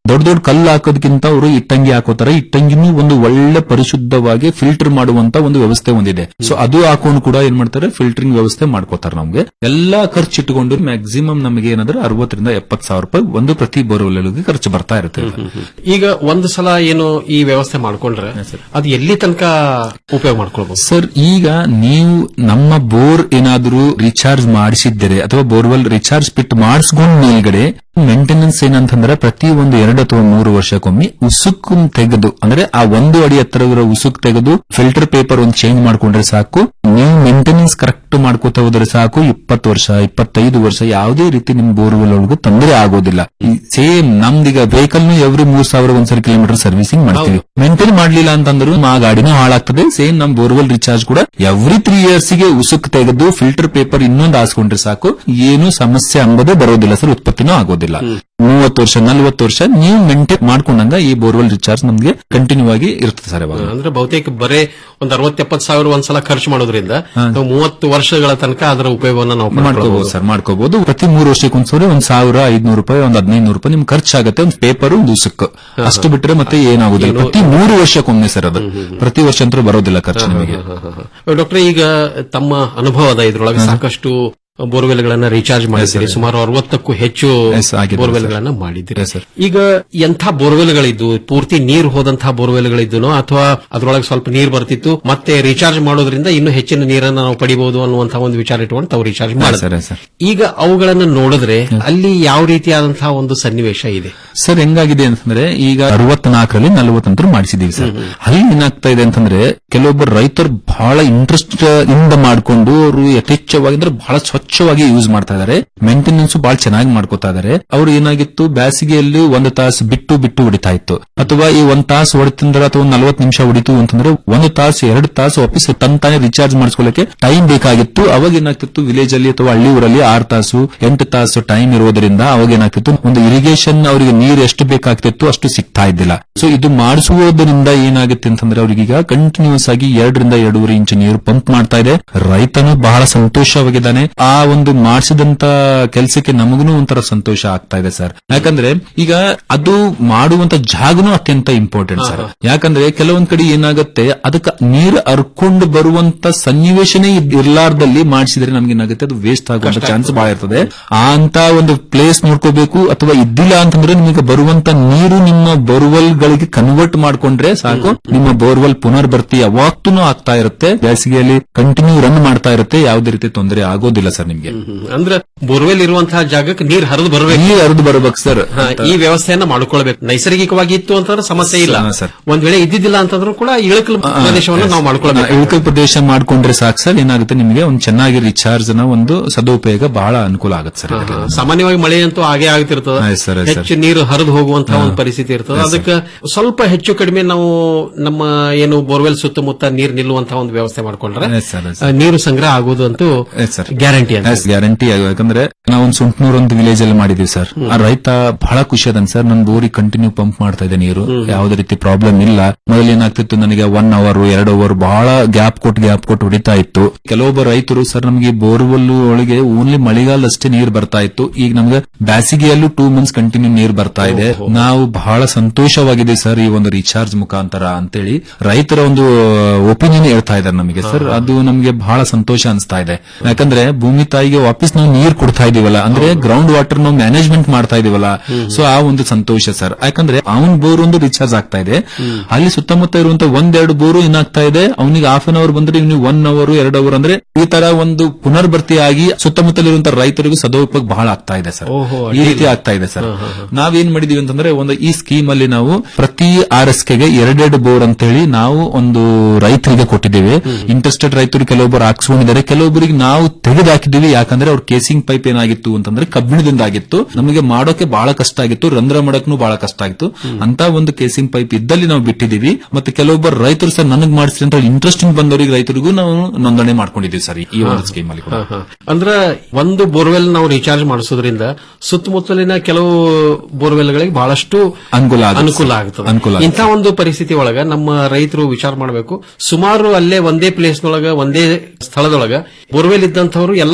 ದೊಡ್ಡ ದೊಡ್ಡ ಕಲ್ಲು ಹಾಕೋದಕ್ಕಿಂತ ಅವರು ಇಟ್ಟಂಗಿ ಹಾಕೋತಾರೆ ಇಟ್ಟಂಗಿನೂ ಒಂದು ಒಳ್ಳೆ ಪರಿಶುದ್ಧವಾಗಿ ಫಿಲ್ಟರ್ ಮಾಡುವಂತ ಒಂದು ವ್ಯವಸ್ಥೆ ಒಂದಿದೆ ಸೊ ಅದು ಹಾಕೊಂಡು ಕೂಡ ಏನ್ ಮಾಡ್ತಾರೆ ಫಿಲ್ಟರಿಂಗ್ ವ್ಯವಸ್ಥೆ ಮಾಡ್ಕೋತಾರೆ ನಮ್ಗೆ ಎಲ್ಲಾ ಖರ್ಚು ಇಟ್ಟುಕೊಂಡು ಮ್ಯಾಕ್ಸಿಮಮ್ ನಮಗೆ ಏನಾದ್ರೆ ಅರವತ್ತರಿಂದ ಎಪ್ಪತ್ತು ಸಾವಿರ ರೂಪಾಯಿ ಒಂದು ಪ್ರತಿ ಬೋರ್ವೆಲ್ಗೆ ಖರ್ಚು ಬರ್ತಾ ಇರುತ್ತೆ ಈಗ ಒಂದು ಸಲ ಏನು ಈ ವ್ಯವಸ್ಥೆ ಮಾಡ್ಕೊಂಡ್ರೆ ಅದು ಎಲ್ಲಿ ತನಕ ಉಪಯೋಗ ಮಾಡ್ಕೊಳ್ಬಹುದು ಸರ್ ಈಗ ನೀವು ನಮ್ಮ ಬೋರ್ ಏನಾದರೂ ರಿಚಾರ್ಜ್ ಮಾಡಿಸಿದ್ದರೆ ಅಥವಾ ಬೋರ್ವೆಲ್ ರಿಚಾರ್ಜ್ ಪಿಟ್ ಮಾಡಿಸ್ಕೊಂಡ್ ಮೇಲ್ಗಡೆ ಮೇಂಟೆನೆನ್ಸ್ ಏನಂತಂದ್ರೆ ಪ್ರತಿ ಒಂದು ಎರಡು ಅಥವಾ ಮೂರು ವರ್ಷಕ್ಕೊಮ್ಮೆ ಉಸುಕು ತೆಗೆದು ಅಂದ್ರೆ ಆ ಒಂದು ಅಡಿ ಎತ್ತರವಿರೋ ಉಸುಕ್ ತೆಗೆದು ಫಿಲ್ಟರ್ ಪೇಪರ್ ಒಂದು ಚೇಂಜ್ ಮಾಡ್ಕೊಂಡ್ರೆ ಸಾಕು ನೀವು ಮೇಂಟೆನೆನ್ಸ್ ಕರೆಕ್ಟ್ ಮಾಡ್ಕೋತಾ ಹೋದ್ರೆ ಸಾಕು ಇಪ್ಪತ್ತು ವರ್ಷ ಇಪ್ಪತ್ತೈದು ವರ್ಷ ಯಾವುದೇ ರೀತಿ ನಿಮ್ ಬೋರ್ವೆಲ್ ಒಳಗೂ ತೊಂದರೆ ಆಗೋದಿಲ್ಲ ಸೇಮ್ ನಮ್ದೀಗ ವೆಹಿಕಲ್ ನು ಎವ್ರಿ ಮೂರ್ ಸಾವಿರ ಒಂದ್ಸರಿ ಕಿಲೋಮೀಟರ್ ಸರ್ವಿಸಿಂಗ್ ಮಾಡ್ತೀವಿ ಮೇಂಟೈನ್ ಮಾಡ್ಲಿಲ್ಲ ಅಂತಂದ್ರು ಆ ಗಾಡಿನೂ ಹಾಳಾಗ್ತದೆ ಸೇಮ್ ನಮ್ ಬೋರ್ವೆಲ್ ರಿಚಾರ್ಜ್ ಕೂಡ ಎವ್ರಿ ತ್ರೀ ಇಯರ್ಸ್ ಗೆ ಉಸುಕ್ ತೆಗೆದು ಫಿಲ್ಟರ್ ಪೇಪರ್ ಇನ್ನೊಂದು ಹಾಸ್ಕೊಂಡ್ರೆ ಸಾಕು ಏನು ಸಮಸ್ಯೆ ಅಂಬುದೇ ಬರೋದಿಲ್ಲ ಸರ್ ಉತ್ಪತ್ತಿನೂ ಆಗೋದಿಲ್ಲ ಮೂವತ್ತು ವರ್ಷ ನಲ್ವತ್ತು ವರ್ಷ ನೀವು ಮೇಂಟೈನ್ ಮಾಡ್ಕೊಂಡಂಗ ಈ ಬೋರ್ವೆಲ್ ರಿಚಾರ್ಜ್ ನಮ್ಗೆ ಕಂಟಿನ್ಯೂ ಆಗಿ ಇರ್ತದೆ ಸರ್ ಯಾವಾಗ ಅಂದ್ರೆ ಬಹುತೇಕ ಬರೇ ಒಂದ್ ಅರವತ್ತೆಪ್ಪತ್ತು ಸಾವಿರ ಒಂದ್ಸಲ ಖರ್ಚು ಮಾಡೋದ್ರಿಂದ ನಾವು ಮೂವತ್ತು ವರ್ಷಗಳ ತನಕ ಅದರ ಉಪಯೋಗವನ್ನ ನಾವು ಮಾಡ್ಕೋಬಹುದು ಪಡ್ಕೊಳ್ಬಹುದು. ಸರ್ ಮಾಡ್ಕೋಬಹುದು ಪ್ರತಿ ಮೂರು ವರ್ಷಕ್ಕೆ ಒಂದ್ಸರಿ ಒಂದ್ ಸಾವಿರ ಐದ್ನೂರು ರೂಪಾಯಿ ಒಂದ್ ಹದಿನೈದು ರೂಪಾಯಿ ನಿಮ್ಗೆ ಖರ್ಚಾಗುತ್ತೆ ಒಂದು ಪೇಪರ್ ಒಂದು ಉಸುಕ್ ಅಷ್ಟು ಬಿಟ್ಟರೆ ಮತ್ತೆ ಏನಾಗುದಿಲ್ಲ ಪ್ರತಿ ಮೂರು ವರ್ಷಕ್ಕೊಮ್ಮೆ ಸರ್ ಅದು ಪ್ರತಿ ವರ್ಷ ಅಂತೂ ಬರೋದಿಲ್ಲ ಖರ್ಚು ನಿಮಗೆ ಡಾಕ್ಟರ್ ಈಗ ತಮ್ಮ ಅನುಭವದ ಇದ್ರೊಳಗೆ ಸಾಕಷ್ಟು ಬೋರ್ವೆಲ್ಗಳನ್ನ ರೀಚಾರ್ಜ್ ಮಾಡಿದ್ದೀರಿ ಸುಮಾರು ಅರವತ್ತಕ್ಕೂ ಹೆಚ್ಚು Yes, ಆಗಿದೆ, ಬೋರ್ವೆಲ್ಗಳನ್ನ ಮಾಡಿದ್ದೀರಿ Yes, sir. ಈಗ ಎಂಥ ಬೋರ್ವೆಲ್ಗಳಿದ್ದು ಪೂರ್ತಿ ನೀರು ಹೋದಂತಹ ಬೋರ್ವೆಲ್ಗಳಿದ್ದು ಅಥವಾ ಅದ್ರೊಳಗೆ ಸ್ವಲ್ಪ ನೀರು ಬರ್ತಿತ್ತು ಮತ್ತೆ ರೀಚಾರ್ಜ್ ಮಾಡೋದ್ರಿಂದ ಇನ್ನೂ ಹೆಚ್ಚಿನ ನೀರನ್ನ ನಾವು ಪಡಿಬಹುದು ಅನ್ನುವಂತಹ ಒಂದು ವಿಚಾರ ಇಟ್ಕೊಂಡು ತಾವು ರೀಚಾರ್ಜ್ ಸರ್ ಮಾಡಿದ್ರೆ ಸರ್ ಈಗ ಅವುಗಳನ್ನ ನೋಡಿದ್ರೆ ಅಲ್ಲಿ ಯಾವ ರೀತಿಯಾದಂತಹ ಒಂದು ಸನ್ನಿವೇಶ ಇದೆ ಸರ್ ಹೆಂಗಾಗಿದೆ ಅಂತಂದ್ರೆ ಈಗ ಅರವತ್ನಾಲ್ಕರಲ್ಲಿ ನಲವತ್ತಂತರ ಮಾಡಿಸಿದೀವಿ ಸರ್ ಅಲ್ಲಿ ಏನಾಗ್ತಾ ಇದೆ ಅಂತಂದ್ರೆ ಕೆಲವೊಬ್ಬರು ರೈತರು ಬಹಳ ಇಂಟ್ರೆಸ್ಟ್ ಇಂದ ಮಾಡ್ಕೊಂಡು ಅವರು ಯಥೇಚ್ಛವಾಗಿ ಅಂದ್ರೆ ಬಹಳ ಸ್ವಚ್ಛವಾಗಿ ಯೂಸ್ ಮಾಡ್ತಾ ಇದಾರೆ ಮೇಂಟೆನೆನ್ಸ್ ಬಹಳ ಚೆನ್ನಾಗಿ ಮಾಡ್ಕೋತಾ ಇದಾರೆ ಅವ್ರು ಏನಾಗಿತ್ತು ಬೇಸಿಗೆಯಲ್ಲಿ ಒಂದು ತಾಸು ಬಿಟ್ಟು ಬಿಟ್ಟು ಹೊಡಿತಾ ಇತ್ತು ಅಥವಾ ಈ ಒಂದ್ ತಾಸು ಹೊಡಿತಂದ್ರೆ ಅಥವಾ ಒಂದ್ ನಲ್ವತ್ತು ನಿಮಿಷ ಹೊಡಿತು ಅಂತಂದ್ರೆ ಒಂದು ತಾಸು ಎರಡು ತಾಸು ವಾಪಸ್ ತಂತಾನೆ ರಿಚಾರ್ಜ್ ಮಾಡಿಸ್ಕೊಳ್ಳಕ್ಕೆ ಟೈಮ್ ಬೇಕಾಗಿತ್ತು ಅವಾಗ ಏನಾಗ್ತಿತ್ತು ವಿಲೇಜ್ ಅಲ್ಲಿ ಅಥವಾ ಹಳ್ಳಿ ಊರಲ್ಲಿ ಆರು ತಾಸು ಎಂಟು ತಾಸು ಟೈಮ್ ಇರೋದ್ರಿಂದ ಅವಾಗ ಏನಾಗ್ತಿತ್ತು ಒಂದು ಇರಿಗೇಷನ್ ಅವರಿಗೆ ನೀರು ಎಷ್ಟು ಬೇಕಾಗ್ತಿತ್ತು ಅಷ್ಟು ಸಿಗ್ತಾ ಇದ್ದಿಲ್ಲ ಸೊ ಇದು ಮಾಡಿಸುವುದರಿಂದ ಏನಾಗುತ್ತೆ ಅಂತಂದ್ರೆ ಅವ್ರಿಗೀಗ ಕಂಟಿನ್ಯೂಸ್ ಆಗಿ ಎರಡರಿಂದ ಎರಡೂವರೆ ಇಂಚು ನೀರು ಪಂಪ್ ಮಾಡ್ತಾ ಇದೆ ರೈತನು ಬಹಳ ಸಂತೋಷವಾಗಿದ್ದಾನೆ ಆ ಒಂದು ಮಾಡಿಸಿದಂತ ಕೆಲಸಕ್ಕೆ ನಮಗೂ ಒಂಥರ ಸಂತೋಷ ಆಗ್ತಾ ಇದೆ ಸರ್ ಯಾಕಂದ್ರೆ ಈಗ ಅದು ಮಾಡುವಂತ ಜಾಗನೂ ಅತ್ಯಂತ ಇಂಪಾರ್ಟೆಂಟ್ ಸರ್ ಯಾಕಂದ್ರೆ ಕೆಲವೊಂದ್ ಕಡೆ ಏನಾಗುತ್ತೆ ಅದಕ್ಕೆ ನೀರು ಹರ್ಕೊಂಡು ಬರುವಂತ ಸನ್ನಿವೇಶನೇ ಇದ್- ಇರ್ಲಾರ್ದಲ್ಲಿ ಮಾಡಿಸಿದ್ರೆ ನಮ್ಗೆ ಏನಾಗುತ್ತೆ ಅದು ವೇಸ್ಟ್ ಆಗುವಂತ ಚಾನ್ಸ್ ಬಹಳ ಇರ್ತದೆ ಆ ಅಂತ ಒಂದು ಪ್ಲೇಸ್ ನೋಡ್ಕೋಬೇಕು ಅಥವಾ ಇದ್ದಿಲ್ಲ ಅಂತಂದ್ರೆ ನಿಮಗೆ ಬರುವಂತ ನೀರು ನಿಮ್ಮ ಬೋರ್ವೆಲ್ ಗಳಿಗೆ ಕನ್ವರ್ಟ್ ಮಾಡ್ಕೊಂಡ್ರೆ ಸಾಕು ನಿಮ್ಮ ಬೋರ್ವೆಲ್ ಪುನರ್ಭರ್ತಿ ಯಾವತ್ತೂ ಆಗ್ತಾ ಇರುತ್ತೆ ಬೇಸಿಗೆಯಲ್ಲಿ ಕಂಟಿನ್ಯೂ ರನ್ ಮಾಡ್ತಾ ಇರುತ್ತೆ ಯಾವುದೇ ರೀತಿ ತೊಂದರೆ ಆಗೋದಿಲ್ಲ ಸರ್ ನಿಮ್ಗೆ ಅಂದ್ರೆ ಬೋರ್ವೆಲ್ ಇರುವಂತಹ ಜಾಗಕ್ಕೆ ನೀರು ಹರಿದು ಬರಬೇಕು ನೀರು ಹರಿದು ಬರ್ಬೇಕು ಸರ್ ಹಾ, ಈ ವ್ಯವಸ್ಥೆಯನ್ನ ಮಾಡ್ಕೊಳ್ಬೇಕು ನೈಸರ್ಗಿಕವಾಗಿ ಇತ್ತು ಅಂತಂದ್ರೆ ಸಮಸ್ಯೆ ಇಲ್ಲ ಹಾ, ಸರ್. ಒಂದ್ ವೇಳೆ ಇದ್ದಿದ್ದಿಲ್ಲ ಅಂತಂದ್ರೂ ಕೂಡ ಇಳಕಲ್ ಪ್ರದೇಶವನ್ನು ನಾವು ಮಾಡ್ಕೊಳ್ಬೇಕು ಇಳಕಲ್ ಪ್ರದೇಶ ಮಾಡ್ಕೊಂಡ್ರೆ ಸಾಕು ಸರ್ ಏನಾಗುತ್ತೆ ನಿಮಗೆ ಒಂದು ಚೆನ್ನಾಗಿ ರಿಚಾರ್ಜ್ ನ ಒಂದು ಸದುಪಯೋಗ ಬಹಳ ಅನುಕೂಲ ಆಗುತ್ತೆ ಸರ್ ಇದಕ್ಕೆ. ಸಾಮಾನ್ಯವಾಗಿ ಮಳೆ ಅಂತೂ ಹಾಗೆ ಆಗ್ತಿರ್ತದ ಆಯ್ತು ಸರ್, ಆಯ್ತು ಸರ್. ಹೆಚ್ಚು ನೀರು ಹರಿದು ಹೋಗುವಂತಹ ಒಂದು ಪರಿಸ್ಥಿತಿ ಇರ್ತದೆ ಅದಕ್ಕೆ ಸ್ವಲ್ಪ ಹೆಚ್ಚು ಕಡಿಮೆ ನಾವು ನಮ್ಮ ಏನು ಬೋರ್ವೆಲ್ ಸುತ್ತಮುತ್ತ ನೀರು ನಿಲ್ಲುವಂತಹ ಒಂದು ವ್ಯವಸ್ಥೆ ಮಾಡ್ಕೊಂಡ್ರೆ Yes, sir, yes, ಆ, ನೀರು ಸಂಗ್ರಹ ಆಗೋದು ಅಂತೂ Yes, sir. ಗ್ಯಾರಂಟಿ ಅಂತ ಗ್ಯಾರಂಟಿ ಯಾಕಂದ್ರೆ ನಾವೊಂದು ಸುಂಟ್ನೂರ್ ಒಂದು ವಿಲೇಜ್ ಅಲ್ಲಿ ಮಾಡಿದೀವಿ ಸರ್ ಆ ರೈತ ಬಹಳ ಖುಷಿ ಅದನ್ ಸರ್ ನನ್ ಬೋರಿ ಕಂಟಿನ್ಯೂ ಪಂಪ್ ಮಾಡ್ತಾ ಇದೆ ನೀರು ಯಾವುದೇ ರೀತಿ ಪ್ರಾಬ್ಲಮ್ ಇಲ್ಲ ಮೊದಲು ಏನಾಗ್ತಿತ್ತು ನನಗೆ ಒನ್ ಅವರ್ ಎರಡು ಅವರ್ ಬಹಳ ಗ್ಯಾಪ್ ಕೊಟ್ಟು ಗ್ಯಾಪ್ ಕೊಟ್ಟು ಹೊಡಿತಾ ಇತ್ತು ಕೆಲವೊಬ್ಬ ರೈತರು ಸರ್ ನಮಗೆ ಬೋರ್ವೆಲ್ ಒಳಗೆ ಓನ್ಲಿ ಮಳೆಗಾಲ ಅಷ್ಟೇ ನೀರು ಬರ್ತಾ ಇತ್ತು ಈಗ ನಮ್ಗೆ ಬೇಸಿಗೆಯಲ್ಲೂ ಟೂ ಮಂತ್ಸ್ ಕಂಟಿನ್ಯೂ ನೀರು ಬರ್ತಾ ಇದೆ ನಾವು ಬಹಳ ಸಂತೋಷವಾಗಿದೆ ಸರ್ ಈ ಒಂದು ರಿಚಾರ್ಜ್ ಮುಖಾಂತರ ಅಂತೇಳಿ ರೈತರ ಒಂದು ಒಪಿನಿಯನ್ ಹೇಳ್ತಾ ಇದ್ದಾರೆ ನಮಗೆ ಸರ್ ಅದು ನಮಗೆ ಬಹಳ ಸಂತೋಷ ಅನಿಸ್ತಾ ಇದೆ ಯಾಕಂದ್ರೆ ಭೂಮಿ ತಾಯಿಗೆ ವಾಪಸ್ ನಾವು ನೀರು ಕೊಡ್ತಾ ಇದೀವಲ್ಲ ಅಂದ್ರೆ ಗ್ರೌಂಡ್ ವಾಟರ್ ನಾವು ಮ್ಯಾನೇಜ್ಮೆಂಟ್ ಮಾಡ್ತಾ ಇದೀವಲ್ಲ ಸೊ ಆ ಒಂದು ಸಂತೋಷ ಸರ್ ಯಾಕಂದ್ರೆ ಅವನ್ ಬೋರ್ ಒಂದು ರಿಚಾರ್ಜ್ ಆಗ್ತಾ ಇದೆ ಅಲ್ಲಿ ಸುತ್ತಮುತ್ತ ಇರುವಂತ ಒಂದೆರಡು ಬೋರು ಏನಾಗ್ತಾ ಇದೆ ಅವನಿಗೆ ಹಾಫ್ ಅನ್ ಅವರ್ ಬಂದ್ರೆ ಇವ್ನಿಗೆ ಒನ್ ಅವರ್ ಎರಡು ಅವರ್ ಅಂದ್ರೆ ಈ ತರ ಒಂದು ಪುನರ್ಭರ್ತಿ ಆಗಿ ಸುತ್ತಮುತ್ತಲಿರುವಂತ ರೈತರಿಗೂ ಸದುಪಯೋಗ ಬಹಳ ಆಗ್ತಾ ಇದೆ ಸರ್ ಓಹೋ, ಈ ರೀತಿ ಆಗ್ತಾ ಇದೆ ಸರ್ ನಾವೇನ್ ಮಾಡಿದೀವಿ ಅಂತಂದ್ರೆ ಒಂದು ಈ ಸ್ಕೀಮ್ ಅಲ್ಲಿ ನಾವು ಪ್ರತಿ ಆರ್ ಎಸ್ ಕೆಗೆ ಎರಡೆರಡು ಬೋರ್ ಅಂತ ಹೇಳಿ ನಾವು ಒಂದು ರೈತರಿಗೆ ಕೊಟ್ಟಿದ್ದೇವೆ ಇಂಟ್ರೆಸ್ಟೆಡ್ ರೈತರು ಕೆಲವೊಬ್ಬರು ಹಾಕ್ಸ್ಕೊಂಡಿದ್ದಾರೆ ಕೆಲವೊಬ್ಬರಿಗೆ ನಾವು ತೆಗೆದು ಹಾಕಿದ್ದೀವಿ ಯಾಕಂದ್ರೆ ಅವ್ರ ಕೇಸಿಂಗ್ ಪೈಪ್ ಏನಾಗಿತ್ತು ಅಂತಂದ್ರೆ ಕಬ್ಬಿಣದಿಂದ ಆಗಿತ್ತು ನಮಗೆ ಮಾಡೋಕೆ ಬಹಳ ಕಷ್ಟ ಆಗಿತ್ತು ರಂಧ್ರ ಮಾಡಕ್ನು ಬಹಳ ಕಷ್ಟ ಆಗಿತ್ತು ಅಂತ ಒಂದು ಕೇಸಿಂಗ್ ಪೈಪ್ ಇದ್ದಲ್ಲಿ ನಾವು ಬಿಟ್ಟಿದ್ದೀವಿ ಮತ್ತೆ ಕೆಲವೊಬ್ಬರು ರೈತರು ಸರ್ ನನಗ್ ಮಾಡಿಸ್ರಿ ಅಂತ ಇಂಟ್ರೆಸ್ಟಿಂಗ್ ಬಂದವರಿಗೆ ರೈತರಿಗೂ ನಾವು ನೋಂದಣಿ ಮಾಡ್ಕೊಂಡಿದ್ದೀವಿ ಸರ್ ಈ ಒಂದು ಸ್ಕೀಮ್ ಅಲ್ಲಿ ಕೂಡ ಹಾ, ಹಾ. ಅಂದ್ರೆ ಒಂದು ಬೋರ್ವೆಲ್ ನಾವು ರೀಚಾರ್ಜ್ ಮಾಡಿಸೋದ್ರಿಂದ ಸುತ್ತಮುತ್ತಲಿನ ಕೆಲವು ಬೋರ್ವೆಲ್ಗಳಿಗೆ ಬಹಳಷ್ಟು ಅನುಕೂಲ ಆಗುತ್ತೆ ಅನುಕೂಲ ಸರ್. ಆಗ್ತದೆ ಅನುಕೂಲ ಆಗುತ್ತೆ. ಇಂಥ ಒಂದು ಪರಿಸ್ಥಿತಿ ಒಳಗ ನಮ್ಮ ರೈತರು ವಿಚಾರ ಮಾಡಬೇಕು ಸುಮಾರು ಅಲ್ಲೇ ಒಂದೇ ಪ್ಲೇಸ್ ನೊಳಗ ಒಂದೇ ಸ್ಥಳದೊಳಗ ಬೋರ್ವೆಲ್ ಇದ್ದಂಥವ್ರು ಎಲ್ಲ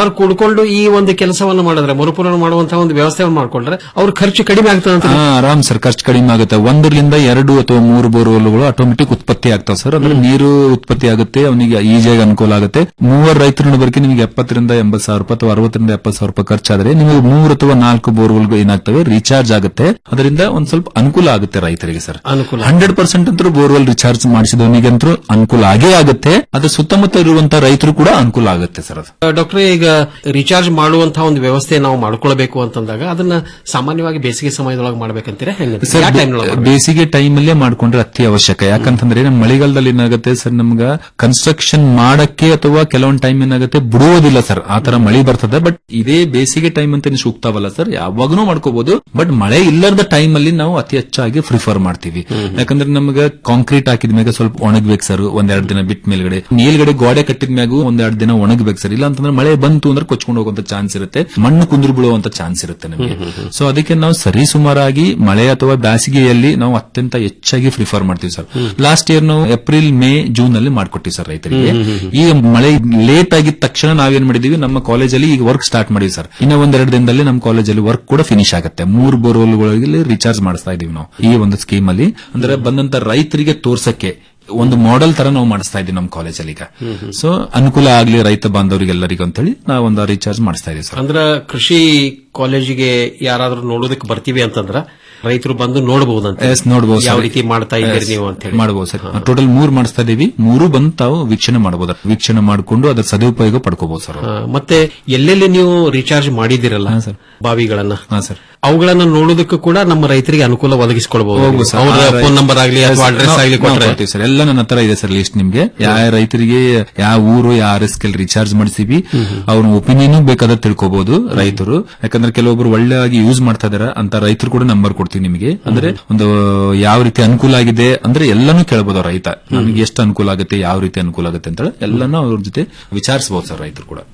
ಎಲ್ಲರೂ ಕೂಡ್ಕೊಂಡು ಈ ಒಂದು ಕೆಲಸವನ್ನು ಮಾಡಿದ್ರೆ ಮರುಪೂರಣ ಮಾಡುವಂತಹ ಒಂದು ವ್ಯವಸ್ಥೆಯನ್ನು ಮಾಡ್ಕೊಂಡ್ರೆ ಅವ್ರ ಖರ್ಚು ಕಡಿಮೆ ಆಗ್ತದೆ ಅಂತ ಹಾ, ಆರಾಮ್ ಸರ್ ಖರ್ಚು ಕಡಿಮೆ ಆಗುತ್ತೆ ಒಂದರಿಂದ ಎರಡು ಅಥವಾ ಮೂರು ಬೋರ್ವೆಲ್ಗಳು ಆಟೋಮೆಟಿಕ್ ಉತ್ಪತ್ತಿ ಆಗ್ತಾವ ಸರ್ ಅಂದ್ರೆ ನೀರು ಉತ್ಪತ್ತಿ ಆಗುತ್ತೆ ಅವನಿಗೆ ಈಜಿಯಾಗಿ ಅನುಕೂಲ ಆಗುತ್ತೆ ಮೂವರು ರೈತರ ನಡಬರ್ಕೆ ನಿಮಗೆ ಎಪ್ಪತ್ತರಿಂದ ಎಂಬತ್ತು ಸಾವಿರ ರೂಪಾಯಿ ಅಥವಾ ಅರವತ್ತರಿಂದ ಎಪ್ಪತ್ತು ಸಾವಿರ ರೂಪಾಯಿ ಖರ್ಚಾದ್ರೆ ನಿಮಗೆ ಮೂರು ಅಥವಾ ನಾಲ್ಕು ಬೋರ್ವೆಲ್ ಏನಾಗ್ತವೆ ರೀಚಾರ್ಜ್ ಆಗುತ್ತೆ ಅದರಿಂದ ಒಂದ್ ಸ್ವಲ್ಪ ಅನುಕೂಲ ಆಗುತ್ತೆ ರೈತರಿಗೆ ಸರ್ ಅನುಕೂಲ ಹಂಡ್ರೆಡ್ ಪರ್ಸೆಂಟ್ ಅಂತೂ ಬೋರ್ವೆಲ್ ರಿಚಾರ್ಜ್ ಮಾಡಿಸಿದವನಿಗಂತೂ ಅನುಕೂಲ ಆಗೇ ಆಗುತ್ತೆ ಅದ್ರ ಸುತ್ತಮುತ್ತ ಇರುವಂತಹ ರೈತರು ಕೂಡ ಅನುಕೂಲ ಆಗುತ್ತೆ ಸರ್ ಅದು ಡಾಕ್ಟರ್ ಈಗ ರಿಚಾರ್ಜ್ ಮಾಡುವಂತಹ ಒಂದು ವ್ಯವಸ್ಥೆ ನಾವು ಮಾಡ್ಕೊಳ್ಬೇಕು ಅಂತಂದಾಗ ಅದನ್ನ ಸಾಮಾನ್ಯವಾಗಿ ಬೇಸಿಗೆ ಸಮಯದೊಳಗೆ ಮಾಡ್ಬೇಕಂತೀರಾ ಹೆಂಗೆ ಸರ್ ಯಾವ ಟೈಮ್ನೊಳಗೆ ಮಾಡ್ಬೇಕು? ಬೇಸಿಗೆ ಟೈಮ್ ಅಲ್ಲೇ ಮಾಡ್ಕೊಂಡ್ರೆ ಅತಿ ಅವಶ್ಯಕ ಯಾಕಂತಂದ್ರೆ ನಮ್ಮ ಮಳೆಗಾಲದಲ್ಲಿ ಏನಾಗುತ್ತೆ ಸರ್ ನಮ್ಗ ಕನ್ಸ್ಟ್ರಕ್ಷನ್ ಮಾಡಕ್ಕೆ ಅಥವಾ ಕೆಲವೊಂದ್ ಟೈಮ್ ಏನಾಗುತ್ತೆ ಬಿಡುವುದಿಲ್ಲ ಸರ್ ಆ ತರ ಮಳೆ ಬರ್ತದೆ ಬಟ್ ಇದೇ ಬೇಸಿಗೆ ಟೈಮ್ ಅಂತ ಸೂಕ್ತವಲ್ಲ ಸರ್ ಯಾವಾಗನೂ ಮಾಡ್ಕೋಬಹುದು ಬಟ್ ಮಳೆ ಇಲ್ಲದ ಟೈಮ್ ಅಲ್ಲಿ ನಾವು ಅತಿ ಹೆಚ್ಚಾಗಿ ಪ್ರಿಫರ್ ಮಾಡ್ತೀವಿ ಯಾಕಂದ್ರೆ ನಮ್ಗೆ ಕಾಂಕ್ರೀಟ್ ಹಾಕಿದ ಮ್ಯಾಗ ಸ್ವಲ್ಪ ಒಣಗ್ಬೇಕು ಸರ್ ಒಂದೆರಡು ದಿನ ಬಿಟ್ಟ ಮೇಲ್ಗಡೆ ಮೇಲ್ಗಡೆ ಗೋಡೆ ಕಟ್ಟಿದ ಮ್ಯಾಗೂ ಒಂದೆರಡು ದಿನ ಒಣಗ್ಬೇಕು ಸರ್ ಇಲ್ಲ ಅಂತಂದ್ರೆ ಮಳೆ ಬಂತು ಅಂದ್ರೆ ಕೊಚ್ಕೊಂಡು ಹೋಗುವಂತ ಚಾನ್ಸ್ ಇರುತ್ತೆ ಮಣ್ಣು ಕುಂದ್ರು ಬೀಳುವಂತ ಚಾನ್ಸ್ ಇರುತ್ತೆ ನಮಗೆ ಸೊ ಅದಕ್ಕೆ ನಾವು ಸರಿ ಸುಮಾರಾಗಿ ಮಳೆ ಅಥವಾ ಬೇಸಿಗೆಯಲ್ಲಿ ನಾವು ಅತ್ಯಂತ ಹೆಚ್ಚಾಗಿ ಪ್ರಿಫರ್ ಮಾಡ್ತೀವಿ ಸರ್ ಲಾಸ್ಟ್ ಇಯರ್ ನಾವು ಏಪ್ರಿಲ್ ಮೇ ಜೂನ್ ಅಲ್ಲಿ ಮಾಡ್ಕೊಟ್ಟಿವಿ ಸರ್ ರೈತರಿಗೆ ಈಗ ಮಳೆ ಲೇಟ್ ಆಗಿದ ತಕ್ಷಣ ನಾವೇನ್ ಮಾಡಿದೀವಿ ನಮ್ಮ ಕಾಲೇಜಲ್ಲಿ ಈಗ ವರ್ಕ್ ಸ್ಟಾರ್ಟ್ ಮಾಡಿವಿ ಸರ್ ಇನ್ನ ಒಂದೆರಡು ದಿನದಲ್ಲಿ ನಮ್ಮ ಕಾಲೇಜಲ್ಲಿ ವರ್ಕ್ ಕೂಡ ಫಿನಿಶ್ ಆಗುತ್ತೆ ಮೂರು ಬೋರ್ವೆಲ್ಗಳಲ್ಲಿ ರಿಚಾರ್ಜ್ ಮಾಡಿಸ್ತಾ ಇದೀವಿ ನಾವು ಈ ಒಂದು ಸ್ಕೀಮ್ ಅಲ್ಲಿ ಅಂದ್ರೆ ಬಂದಂತ ರೈತರಿಗೆ ತೋರ್ಸಕ್ಕೆ ಒಂದು ಮಾಡೆಲ್ ತರ ನಾವು ಮಾಡಿಸ್ತಾ ಇದೀವಿ ನಮ್ಮ ಕಾಲೇಜಲ್ಲಿ ಈಗ ಸೊ ಅನುಕೂಲ ಆಗ್ಲಿ ರೈತ ಬಾಂಧವರಿಗೆಲ್ಲರಿಗೂ ಅಂತೇಳಿ ನಾವು ಒಂದು ರೀಚಾರ್ಜ್ ಮಾಡಿಸ್ತಾ ಇದೀವಿ ಸರ್ ಅಂದ್ರ ಕೃಷಿ ಕಾಲೇಜಿಗೆ ಯಾರಾದ್ರೂ ನೋಡೋದಕ್ಕೆ ಬರ್ತೀವಿ ಅಂತಂದ್ರ ರೈತರು ಬಂದು ನೋಡಬಹುದಂತ ಎಸ್ ನೋಡಬಹುದು ಯಾವ ರೀತಿ ಮಾಡ್ತಾ ಇದ್ದೀರಿ ನೀವು ಅಂತ ಹೇಳಿ ಮಾಡಬಹುದು ಸರ್ ಟೋಟಲ್ ಮೂರ್ ಮಾಡಿಸ್ತಾ ಇದೀವಿ ಮೂರು ಬಂದು ತಾವು ವೀಕ್ಷಣೆ ಮಾಡಬಹುದು ವೀಕ್ಷಣೆ ಮಾಡಿಕೊಂಡು ಅದರ ಸದುಪಯೋಗ ಪಡ್ಕೋಬಹುದು ಸರ್ ಆ, ಮತ್ತೆ ಎಲ್ಲೆಲ್ಲಿ ನೀವು ರೀಚಾರ್ಜ್ ಮಾಡಿದಿರಲ್ಲ ಹಾ, ಸರ್. ಬಾವಿಗಳನ್ನ ಹಾ ಸರ್ ಅವುಗಳನ್ನ ನೋಡೋದಕ್ಕೂ ಕೂಡ ನಮ್ಮ ರೈತರಿಗೆ ಅನುಕೂಲ ಒದಗಿಸಿಕೊಡಬಹುದು ಹೋಗ್ಬೋದು ಸರ್. ಅವರ ಆ ರೈ- ಫೋನ್ ನಂಬರ್ ಆಗಲಿ ಅಥವಾ Yes, ಅಡ್ರೆಸ್ ನಾವು- ಆಗಲಿ ನಾವು ಕೊಟ್ರೆ ಕೊಡ್ತೀವಿ ಸರ್ ಎಲ್ಲ ನನ್ನ ಹತ್ರ ಇದೆ ಸರ್ ಲಿಸ್ಟ್ ನಿಮ್ಗೆ ಯಾವ ರೈತರಿಗೆ ಯಾವ ಊರು ಯಾವ ರಿಸ್ಕ್ ರಿಚಾರ್ಜ್ ಮಾಡಿಸಿವಿ ಅವ್ರ ಒಪಿನಿಯನ್ ಬೇಕಾದ್ರೆ ತಿಳ್ಕೊಬಹುದು ರೈತರು ಯಾಕಂದ್ರೆ ಕೆಲವೊಬ್ರು ಒಳ್ಳೆಯಾಗಿ ಯೂಸ್ ಮಾಡ್ತಾ ಇದಾರೆ ಅಂತ ರೈತರು ಕೂಡ ನಂಬರ್ ಕೊಡ್ತೀವಿ ನಿಮಗೆ ಅಂದ್ರೆ ಒಂದು ಯಾವ ರೀತಿ ಅನುಕೂಲ ಆಗಿದೆ ಅಂದ್ರೆ ಎಲ್ಲಾನು ಕೇಳಬಹುದು ರೈತ ನಮಗೆ ಎಷ್ಟು ಅನುಕೂಲ ಆಗುತ್ತೆ ಯಾವ ರೀತಿ ಅನುಕೂಲ ಆಗುತ್ತೆ ಅಂತ ಹೇಳಿ ಎಲ್ಲಾನು ಅವ್ರ ಜೊತೆ ವಿಚಾರಿಸಬಹುದು ಸರ್ ರೈತರು ಕೂಡ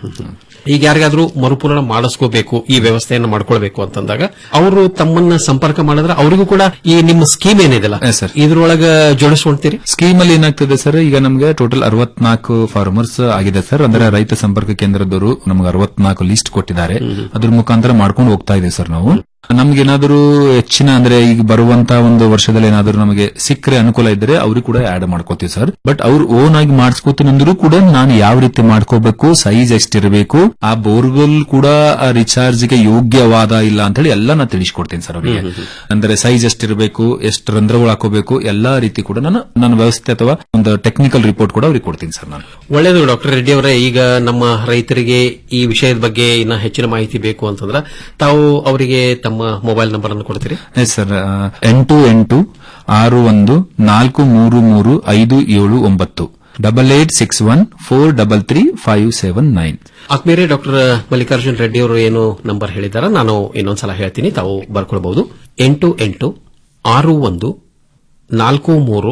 ಈಗ ಯಾರಿಗಾದ್ರೂ ಮರುಪೂರಣ ಮಾಡಿಸ್ಕೋಬೇಕು ಈ ವ್ಯವಸ್ಥೆಯನ್ನು ಮಾಡ್ಕೊಳ್ಬೇಕು ಅಂತಂದಾಗ ಅವರು ತಮ್ಮನ್ನ ಸಂಪರ್ಕ ಮಾಡಿದ್ರೆ ಅವರಿಗೂ ಕೂಡ ಈ ನಿಮ್ಮ ಸ್ಕೀಮ್ ಏನಿದೆಲ್ಲ Yes, sir. ಇದ್ರೊಳಗ ಜೋಡಿಸ್ಕೊಂತೀರಿ ಸ್ಕೀಮ್ ಅಲ್ಲಿ ಏನಾಗ್ತದೆ ಸರ್ ಈಗ ನಮ್ಗೆ ಟೋಟಲ್ ಅರವತ್ನಾಲ್ಕು ಫಾರ್ಮರ್ಸ್ ಆಗಿದೆ ಸರ್ ಅಂದ್ರೆ ರೈತ ಸಂಪರ್ಕ ಕೇಂದ್ರದವರು ನಮ್ಗೆ ಅರವತ್ನಾಲ್ಕು ಲಿಸ್ಟ್ ಕೊಟ್ಟಿದ್ದಾರೆ ಅದ್ರ ಮುಖಾಂತರ ಮಾಡ್ಕೊಂಡು ಹೋಗ್ತಾ ಇದೆ ಸರ್ ನಾವು ನಮ್ಗೇನಾದ್ರೂ ಹೆಚ್ಚಿನ ಅಂದ್ರೆ ಈಗ ಬರುವಂತ ಒಂದು ವರ್ಷದಲ್ಲಿ ಏನಾದ್ರೂ ನಮಗೆ ಸಿಕ್ಕರೆ ಅನುಕೂಲ ಇದ್ರೆ ಅವ್ರಿಗೆ ಕೂಡ ಆಡ್ ಮಾಡ್ಕೋತೀವಿ ಸರ್ ಬಟ್ ಅವ್ರು ಓನ್ ಆಗಿ ಮಾಡಿಸ್ಕೋತೀನಿ ಅಂದ್ರೂ ಕೂಡ ನಾನು ಯಾವ ರೀತಿ ಮಾಡ್ಕೋಬೇಕು ಸೈಜ್ ಎಷ್ಟಿರಬೇಕು ಆ ಬೋರ್ವೆಲ್ ಕೂಡ ರಿಚಾರ್ಜ್ ಗೆ ಯೋಗ್ಯವಾದ ಇಲ್ಲ ಅಂತ ಹೇಳಿ ಎಲ್ಲ ನಾನು ತಿಳಿಸ್ಕೊಡ್ತೀನಿ ಸರ್ ಅವರಿಗೆ ಅಂದ್ರೆ ಸೈಜ್ ಎಷ್ಟಿರಬೇಕು ಎಷ್ಟು ರಂಧ್ರಗಳು ಹಾಕೋಬೇಕು ಎಲ್ಲಾ ರೀತಿ ಕೂಡ ನಾನು ನನ್ನ ವ್ಯವಸ್ಥೆ ಅಥವಾ ಒಂದು ಟೆಕ್ನಿಕಲ್ ರಿಪೋರ್ಟ್ ಕೂಡ ಅವ್ರಿಗೆ ಕೊಡ್ತೀನಿ ಸರ್ ನಾನು ಒಳ್ಳೆಯದು ಡಾಕ್ಟರ್ ರೆಡ್ಡಿ ಅವರೇ ಈಗ ನಮ್ಮ ರೈತರಿಗೆ ಈ ವಿಷಯದ ಬಗ್ಗೆ ಇನ್ನ ಹೆಚ್ಚಿನ ಮಾಹಿತಿ ಬೇಕು ಅಂತಂದ್ರೆ ತಾವು ಅವರಿಗೆ ತಮ್ಮ ಮೊಬೈಲ್ ನಂಬರ್ ಅನ್ನು ಕೊಡ್ತೀರಿ ಎಸ್ ಸರ್ ಎಂಟು ಎಂಟು ಆರು ಒಂದು ನಾಲ್ಕು ಮೂರು ಮೂರು ಐದು ಏಳು ಒಂಬತ್ತು double eight six one four double three five seven nine ಆತ್ಮೀಯರೇ ಡಾಕ್ಟರ್ ಮಲ್ಲಿಕಾರ್ಜುನ್ ರೆಡ್ಡಿ ಅವರು ಏನು ನಂಬರ್ ಹೇಳಿದಾರ ನಾನು ಇನ್ನೊಂದ್ಸಲ ಹೇಳ್ತೀನಿ ತಾವು ಬರ್ಕೊಳ್ಬಹುದು ಎಂಟು ಎಂಟು ಆರು ಒಂದು ನಾಲ್ಕು ಮೂರು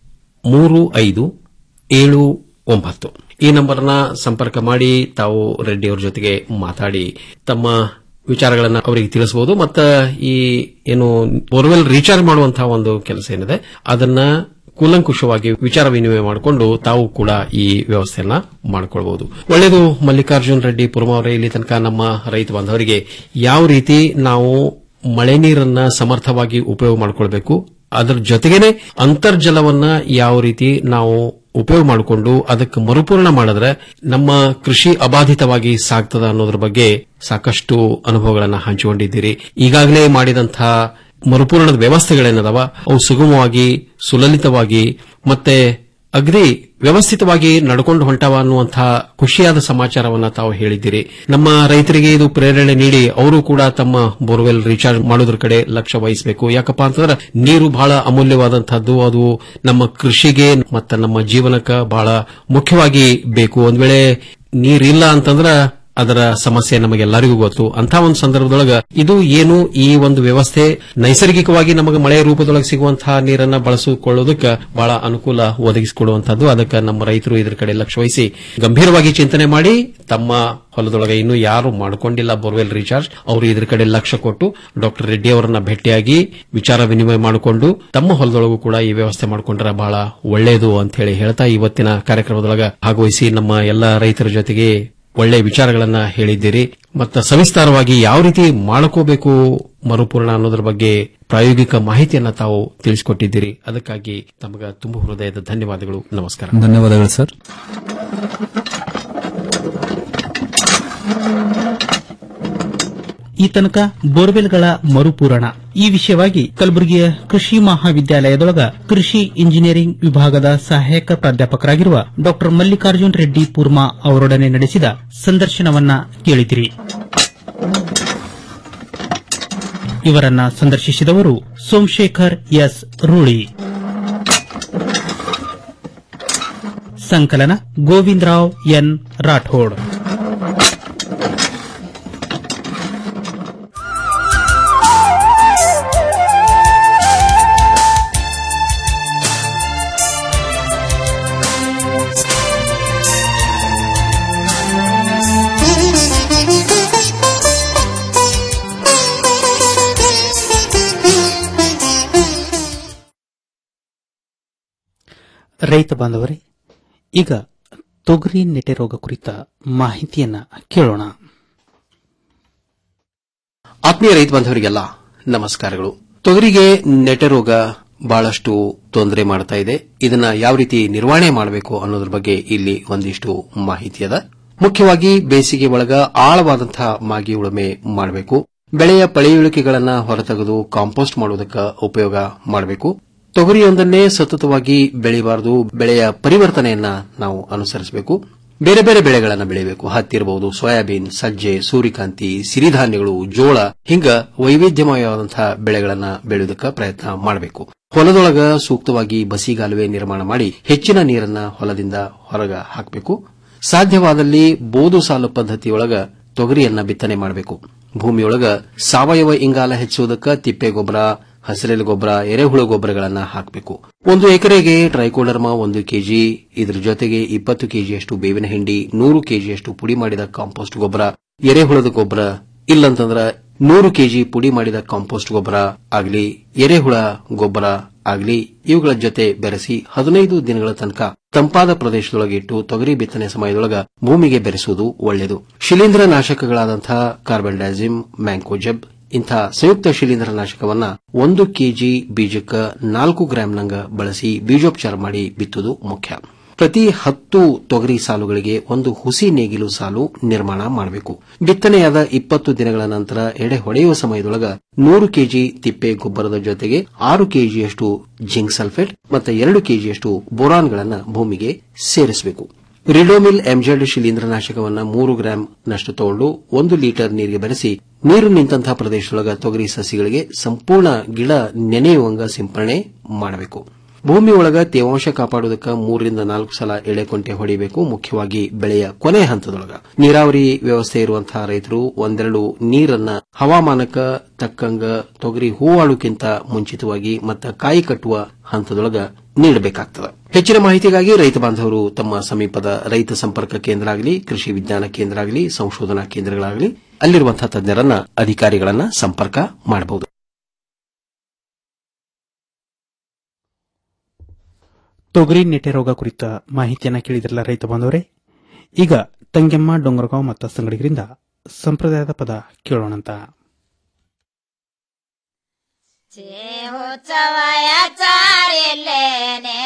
ಮೂರು ಐದು ಏಳು ಒಂಬತ್ತು ಈ ನಂಬರ್ನ ಸಂಪರ್ಕ ಮಾಡಿ ತಾವು ರೆಡ್ಡಿ ಅವರ ಜೊತೆಗೆ ಮಾತಾಡಿ ತಮ್ಮ ವಿಚಾರಗಳನ್ನ ಅವರಿಗೆ ತಿಳಿಸಬಹುದು ಮತ್ತು ಈ ಏನು ಬೋರ್ವೆಲ್ ರೀಚಾರ್ಜ್ ಮಾಡುವಂತಹ ಒಂದು ಕೆಲಸ ಏನಿದೆ ಅದನ್ನ ಕೂಲಂಕುಷವಾಗಿ ವಿಚಾರ ವಿನಿಮಯ ಮಾಡಿಕೊಂಡು ತಾವು ಕೂಡ ಈ ವ್ಯವಸ್ಥೆಯನ್ನ ಮಾಡಿಕೊಳ್ಬಹುದು ಒಳ್ಳೆಯದು ಮಲ್ಲಿಕಾರ್ಜುನ್ ರೆಡ್ಡಿ ಪುರಮ ಅವರೇ ಇಲ್ಲಿ ತನಕ ನಮ್ಮ ರೈತ ಬಾಂಧವರಿಗೆ ಯಾವ ರೀತಿ ನಾವು ಮಳೆ ನೀರನ್ನ ಸಮರ್ಥವಾಗಿ ಉಪಯೋಗ ಮಾಡಿಕೊಳ್ಬೇಕು ಅದರ ಜೊತೆಗೇನೆ ಅಂತರ್ಜಲವನ್ನ ಯಾವ ರೀತಿ ನಾವು ಉಪಯೋಗ ಮಾಡಿಕೊಂಡು ಅದಕ್ಕೆ ಮರುಪೂರ್ಣ ಮಾಡಿದ್ರೆ ನಮ್ಮ ಕೃಷಿ ಅಬಾಧಿತವಾಗಿ ಸಾಗ್ತದ ಅನ್ನೋದ್ರ ಬಗ್ಗೆ ಸಾಕಷ್ಟು ಅನುಭವಗಳನ್ನ ಹಂಚಿಕೊಂಡಿದ್ದೀರಿ ಈಗಾಗಲೇ ಮಾಡಿದಂತಹ ಮರುಪೂರಣದ ವ್ಯವಸ್ಥೆಗಳೇನದಾವ ಅವು ಸುಗಮವಾಗಿ ಸುಲಲಿತವಾಗಿ ಮತ್ತೆ ಅಗ್ದಿ ವ್ಯವಸ್ಥಿತವಾಗಿ ನಡ್ಕೊಂಡು ಹೊಂಟವ ಅನ್ನುವಂತಹ ಖುಷಿಯಾದ ಸಮಾಚಾರವನ್ನ ತಾವು ಹೇಳಿದ್ದೀರಿ ನಮ್ಮ ರೈತರಿಗೆ ಇದು ಪ್ರೇರಣೆ ನೀಡಿ ಅವರು ಕೂಡ ತಮ್ಮ ಬೋರ್ವೆಲ್ ರೀಚಾರ್ಜ್ ಮಾಡೋದ್ರ ಕಡೆ ಲಕ್ಷ್ಯ ವಹಿಸಬೇಕು ಯಾಕಪ್ಪ ಅಂತಂದ್ರೆ ನೀರು ಬಹಳ ಅಮೂಲ್ಯವಾದಂತಹದ್ದು ಅದು ನಮ್ಮ ಕೃಷಿಗೆ ಮತ್ತು ನಮ್ಮ ಜೀವನಕ್ಕೆ ಬಹಳ ಮುಖ್ಯವಾಗಿ ಬೇಕು ಒಂದ್ ವೇಳೆ ನೀರಿಲ್ಲ ಅಂತಂದ್ರ ಅದರ ಸಮಸ್ಯೆ ನಮಗೆಲ್ಲರಿಗೂ ಗೊತ್ತು ಅಂತ ಒಂದು ಸಂದರ್ಭದೊಳಗ ಇದು ಏನು ಈ ಒಂದು ವ್ಯವಸ್ಥೆ ನೈಸರ್ಗಿಕವಾಗಿ ನಮಗೆ ಮಳೆಯ ರೂಪದೊಳಗೆ ಸಿಗುವಂತಹ ನೀರನ್ನ ಬಳಸಿಕೊಳ್ಳೋದಕ್ಕೆ ಬಹಳ ಅನುಕೂಲ ಒದಗಿಸಿಕೊಡುವಂತಹದ್ದು ಅದಕ್ಕೆ ನಮ್ಮ ರೈತರು ಇದರ ಕಡೆ ಲಕ್ಷ್ಯ ವಹಿಸಿ ಗಂಭೀರವಾಗಿ ಚಿಂತನೆ ಮಾಡಿ ತಮ್ಮ ಹೊಲದೊಳಗೆ ಇನ್ನೂ ಯಾರು ಮಾಡಿಕೊಂಡಿಲ್ಲ ಬೋರ್ವೆಲ್ ರೀಚಾರ್ಜ್ ಅವರು ಇದ್ರ ಕಡೆ ಲಕ್ಷ್ಯ ಕೊಟ್ಟು ಡಾಕ್ಟರ್ ರೆಡ್ಡಿ ಅವರನ್ನ ಭೇಟಿಯಾಗಿ ವಿಚಾರ ವಿನಿಮಯ ಮಾಡಿಕೊಂಡು ತಮ್ಮ ಹೊಲದೊಳಗೂ ಕೂಡ ಈ ವ್ಯವಸ್ಥೆ ಮಾಡಿಕೊಂಡ್ರೆ ಬಹಳ ಒಳ್ಳೆಯದು ಅಂತ ಹೇಳಿ ಹೇಳ್ತಾ ಇವತ್ತಿನ ಕಾರ್ಯಕ್ರಮದೊಳಗ ಭಾಗವಹಿಸಿ ನಮ್ಮ ಎಲ್ಲ ರೈತರ ಜೊತೆಗೆ ಒಳ್ಳೆ ವಿಚಾರಗಳನ್ನ ಹೇಳಿದ್ದೀರಿ ಮತ್ತು ಸವಿಸ್ತಾರವಾಗಿ ಯಾವ ರೀತಿ ಮಾಡ್ಕೋಬೇಕು ಮರುಪೂರ್ಣ ಅನ್ನೋದ್ರ ಬಗ್ಗೆ ಪ್ರಾಯೋಗಿಕ ಮಾಹಿತಿಯನ್ನ ತಾವು ತಿಳಿಸಿಕೊಟ್ಟಿದ್ದೀರಿ ಅದಕ್ಕಾಗಿ ತಮಗ ತುಂಬ ಹೃದಯದ ಧನ್ಯವಾದಗಳು ನಮಸ್ಕಾರ ಧನ್ಯವಾದಗಳು ಸರ್ ಈ ತನಕ ಬೋರ್ವೆಲ್ಗಳ ಮರುಪೂರಣ ಈ ವಿಷಯವಾಗಿ ಕಲಬುರಗಿಯ ಕೃಷಿ ಮಹಾವಿದ್ಯಾಲಯದೊಳಗ ಕೃಷಿ ಇಂಜಿನಿಯರಿಂಗ್ ವಿಭಾಗದ ಸಹಾಯಕ ಪ್ರಾಧ್ಯಾಪಕರಾಗಿರುವ ಡಾ ಮಲ್ಲಿಕಾರ್ಜುನ್ ರೆಡ್ಡಿ ಪೂರ್ಮಾ ಅವರೊಡನೆ ನಡೆಸಿದ ಸಂದರ್ಶನವನ್ನ ಕೇಳಿದಿರಿ ಇವರನ್ನ ಸಂದರ್ಶಿಸಿದವರು ಸೋಮಶೇಖರ್ ಎಸ್ ರೂಳಿ ಸಂಕಲನ ಗೋವಿಂದರಾವ್ ಎನ್ ರಾಠೋಡ್ ರೈತ ಬಾಂಧವರೇ ಈಗ ತೊಗರಿ ನೆಟೆ ರೋಗ ಕುರಿತ ಮಾಹಿತಿಯನ್ನ ಕೇಳೋಣ ಆತ್ಮೀಯ ರೈತ ಬಾಂಧವರಿಗೆಲ್ಲ ನಮಸ್ಕಾರಗಳು ತೊಗರಿಗೆ ನೆಟೆ ರೋಗ ಬಹಳಷ್ಟು ತೊಂದರೆ ಮಾಡ್ತಾ ಇದೆ ಇದನ್ನ ಯಾವ ರೀತಿ ನಿರ್ವಹಣೆ ಮಾಡಬೇಕು ಅನ್ನೋದ್ರ ಬಗ್ಗೆ ಇಲ್ಲಿ ಒಂದಿಷ್ಟು ಮಾಹಿತಿ ಅದ ಮುಖ್ಯವಾಗಿ ಬೇಸಿಗೆ ಒಳಗ ಆಳವಾದಂತಹ ಮಾಗಿ ಉಳುಮೆ ಮಾಡಬೇಕು ಬೆಳೆಯ ಪಳೆಯುಳಿಕೆಗಳನ್ನ ಹೊರತೆಗೆದು ಕಾಂಪೋಸ್ಟ್ ಮಾಡುವುದಕ್ಕೆ ಉಪಯೋಗ ಮಾಡಬೇಕು ತೊಗರಿಯೊಂದನ್ನೇ ಸತತವಾಗಿ ಬೆಳೆಯಬಾರದು ಬೆಳೆಯ ಪರಿವರ್ತನೆಯನ್ನ ನಾವು ಅನುಸರಿಸಬೇಕು ಬೇರೆ ಬೇರೆ ಬೆಳೆಗಳನ್ನು ಬೆಳೆಯಬೇಕು ಹತ್ತಿ ಇರಬಹುದು ಸೋಯಾಬೀನ್ ಸಜ್ಜೆ ಸೂರ್ಯಕಾಂತಿ ಸಿರಿಧಾನ್ಯಗಳು ಜೋಳ ಹಿಂಗ ವೈವಿಧ್ಯಮಯವಾದಂತಹ ಬೆಳೆಗಳನ್ನ ಬೆಳೆಯುವುದಕ್ಕೆ ಪ್ರಯತ್ನ ಮಾಡಬೇಕು ಹೊಲದೊಳಗ ಸೂಕ್ತವಾಗಿ ಬಸಿಗಾಲುವೆ ನಿರ್ಮಾಣ ಮಾಡಿ ಹೆಚ್ಚಿನ ನೀರನ್ನ ಹೊಲದಿಂದ ಹೊರಗ ಹಾಕಬೇಕು ಸಾಧ್ಯವಾದಲ್ಲಿ ಬೋದು ಸಾಲು ಪದ್ಧತಿಯೊಳಗ ತೊಗರಿಯನ್ನ ಬಿತ್ತನೆ ಮಾಡಬೇಕು ಭೂಮಿಯೊಳಗ ಸಾವಯವ ಇಂಗಾಲ ಹೆಚ್ಚುವುದಕ್ಕೆ ತಿಪ್ಪೆ ಗೊಬ್ಬರ ಹಸಿರೆಲೆ ಗೊಬ್ಬರ ಎರೆಹುಳು ಗೊಬ್ಬರಗಳನ್ನ ಹಾಕಬೇಕು ಒಂದು ಎಕರೆಗೆ ಟ್ರೈಕೋಡರ್ಮಾ ಒಂದು ಕೆಜಿ ಇದ್ರ ಜೊತೆಗೆ ಇಪ್ಪತ್ತು ಕೆಜಿಯಷ್ಟು ಬೇವಿನ ಹಿಂಡಿ ನೂರು ಕೆಜಿಯಷ್ಟು ಪುಡಿ ಮಾಡಿದ ಕಾಂಪೋಸ್ಟ್ ಗೊಬ್ಬರ ಎರೆಹುಳದ ಗೊಬ್ಬರ ಇಲ್ಲಂತಂದ್ರ ನೂರು ಕೆಜಿ ಪುಡಿ ಮಾಡಿದ ಕಾಂಪೋಸ್ಟ್ ಗೊಬ್ಬರ ಆಗಲಿ ಎರೆಹುಳ ಗೊಬ್ಬರ ಆಗಲಿ ಇವುಗಳ ಜೊತೆ ಬೆರೆಸಿ ಹದಿನೈದು ದಿನಗಳ ತನಕ ತಂಪಾದ ಪ್ರದೇಶದೊಳಗೆ ಇಟ್ಟು ತೊಗರಿ ಬಿತ್ತನೆ ಸಮಯದೊಳಗ ಭೂಮಿಗೆ ಬೆರೆಸುವುದು ಒಳ್ಳೆಯದು ಶಿಲೀಂಧ್ರ ನಾಶಕಗಳಾದಂತಹ ಕಾರ್ಬನ್ ಡೈಸಿಮ್ ಮ್ಯಾಂಕೋಜೆಬ್ ಇಂಥ ಸಂಯುಕ್ತ ಶಿಲೀಂಧ್ರ ನಾಶಕವನ್ನ ಒಂದು ಕೆಜಿ ಬೀಜಕ್ಕ ನಾಲ್ಕು ಗ್ರಾಂನಂಗ ಬಳಸಿ ಬೀಜೋಪಚಾರ ಮಾಡಿ ಬಿತ್ತುವುದು ಮುಖ್ಯ ಪ್ರತಿ ಹತ್ತು ತೊಗರಿ ಸಾಲುಗಳಿಗೆ ಒಂದು ಹುಸಿ ನೇಗಿಲು ಸಾಲು ನಿರ್ಮಾಣ ಮಾಡಬೇಕು ಬಿತ್ತನೆಯಾದ ಇಪ್ಪತ್ತು ದಿನಗಳ ನಂತರ ಎಡೆ ಹೊಡೆಯುವ ಸಮಯದೊಳಗ ನೂರು ಕೆಜಿ ತಿಪ್ಪೆ ಗೊಬ್ಬರದ ಜೊತೆಗೆ ಆರು ಕೆಜಿಯಷ್ಟು ಜಿಂಕ್ ಸಲ್ಫೇಟ್ ಮತ್ತು ಎರಡು ಕೆಜಿಯಷ್ಟು ಬೋರಾನ್ಗಳನ್ನು ಭೂಮಿಗೆ ಸೇರಿಸಬೇಕು ರಿಡೋಮಿಲ್ ಎಂಜೆಡ್ ಶಿಲೀಂಧ್ರನಾಶಕವನ್ನ ಮೂರು ಗ್ರಾಂ ನಷ್ಟು ತಗೊಂಡು ಒಂದು ಲೀಟರ್ ನೀರಿಗೆ ಬೆರೆಸಿ ನೀರು ನಿಂತಹ ಪ್ರದೇಶದೊಳಗ ತೊಗರಿ ಸಸಿಗಳಿಗೆ ಸಂಪೂರ್ಣ ಗಿಡ ನೆನೆಯುವಂಗ ಸಿಂಪರಣೆ ಮಾಡಬೇಕು ಭೂಮಿಯೊಳಗ ತೇವಾಂಶ ಕಾಪಾಡುವುದಕ್ಕೆ ಮೂರರಿಂದ ನಾಲ್ಕು ಸಲ ಎಳೆಕೊಂಟೆ ಹೊಡಿಬೇಕು ಮುಖ್ಯವಾಗಿ ಬೆಳೆಯ ಕೊನೆ ಹಂತದೊಳಗ ನೀರಾವರಿ ವ್ಯವಸ್ಥೆ ಇರುವಂತಹ ರೈತರು ಒಂದೆರಡು ನೀರನ್ನ ಹವಾಮಾನಕ್ಕ ತಕ್ಕಂಗ ತೊಗರಿ ಹೂವಾಳುಕ್ಕಿಂತ ಮುಂಚಿತವಾಗಿ ಮತ್ತು ಕಾಯಿ ಕಟ್ಟುವ ಹಂತದೊಳಗ ನೀಡಬೇಕಾಗ್ತದೆ ಹೆಚ್ಚಿನ ಮಾಹಿತಿಗಾಗಿ ರೈತ ಬಾಂಧವರು ತಮ್ಮ ಸಮೀಪದ ರೈತ ಸಂಪರ್ಕ ಕೇಂದ್ರ ಆಗಲಿ ಕೃಷಿ ವಿಜ್ಞಾನ ಕೇಂದ್ರ ಆಗಲಿ ಸಂಶೋಧನಾ ಕೇಂದ್ರಗಳಾಗಲಿ ಅಲ್ಲಿರುವಂತಹ ತಜ್ಞರನ್ನ ಅಧಿಕಾರಿಗಳನ್ನ ಸಂಪರ್ಕ ಮಾಡಬಹುದು ತೊಗರಿ ನೆಟೆ ರೋಗ ಕುರಿತ ಮಾಹಿತಿಯನ್ನ ಕೇಳಿದ್ರಲ್ಲ ರೈತ ಬಾಂಧವರೇ ಈಗ ತಂಗೆಮ್ಮ ಡೊಂಗರಗಾಂವ್ ಮತ್ತು ಸಂಗಡಿಗರಿಂದ ಸಂಪ್ರದಾಯದ ಪದ ಕೇಳೋಣಂತ ಉತ್ಸವಯ ಚಾರಿಲ್ಲೇನೆ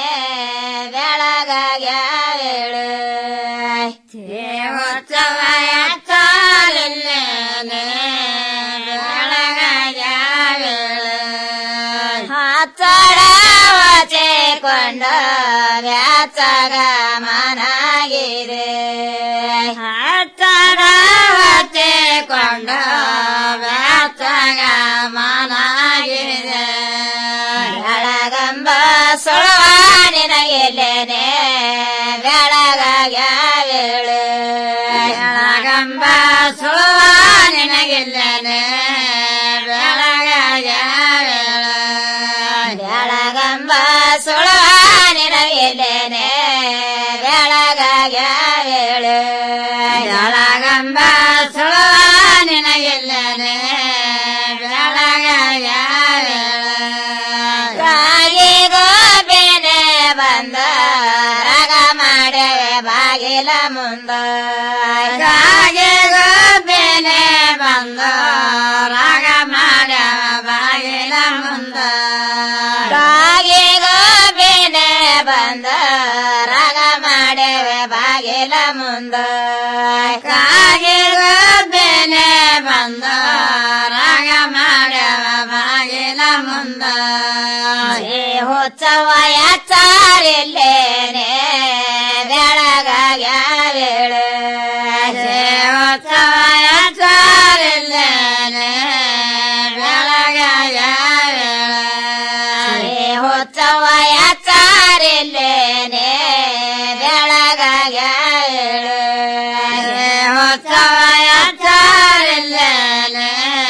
ಬೆಳಗಾಗ್ಯಾವೇಳು ಉತ್ಸವಯ ಚಾರಿಲ್ಲೇನೆ ಬೆಳಗಾಗ್ಯಾವೇಳು ಹಚ್ಚಡವಚೆ ಕೊಂಡ ವ್ಯಾಚಗ ಮನಾಗಿದೆ ಹಚ್ಚಡವಚೆ ಕೊಂಡ ವ್ಯಾಚಗ ಮನಾಗಿದೆ ಬೆಳಗಂಬ ಸುಳುವ ನಿನಗೆಲ್ಲೇನೆ ಬೆಳಗಾಗ್ಯಾವೇಳು ಬೆಳಗಂಬ ಸುಳುವ ನಿನಗೆಲ್ಲೇನೆ ಬೆಳಗಾಗ್ಯಾವೇಳು ಬೆಳಗಂಬ ಸುಳುವ ನಿನಗೆಲ್ಲೇನೆ ಬೆಳಗಾಗ್ಯಾವೇಳು ಬೆಳಗಂಬ ಸುಳುವ ನಿನಗೆಲ್ಲೇನೆ ಬೆಳಗಾಗ್ಯಾವೇಳು ರಾಗಿ ಗೋಪಿನೆ ಬಂದ ರಗ ಮಾಡವೆ ಬಾಗಿಲ ಮುಂದ ಬಾಗಿಲ ಮುಂದ ಕಾಗಿಗ ಬೆಲೆ ಬಂದ ರಾಗ ಮಾಡ್ಯವ ಬಾಗಿಲ ಮುಂದ ಶ್ರೀ ಹುಚ್ಚವಯ ಚಾರಿಲ್ಲೇನೆ ಬೆಳಗಾಗ್ಯಾವೇಳ ಶ್ರೀ ಹುಚ್ಚವಯ ಚಾರಿಲ್ಲೇನೆ ಬೆಳಗಾಗ್ಯಾವೇಳ ಶ್ರೀ ಹುಚ್ಚವಯ ಚಾರಿಲ್ಲೇನೆ ಬೆಳಗಾಗ್ಯಾವೇಳ ಶ್ರೀ ಹುಚ್ಚವಯ ಚಾರಿಲ್ಲೇನೆ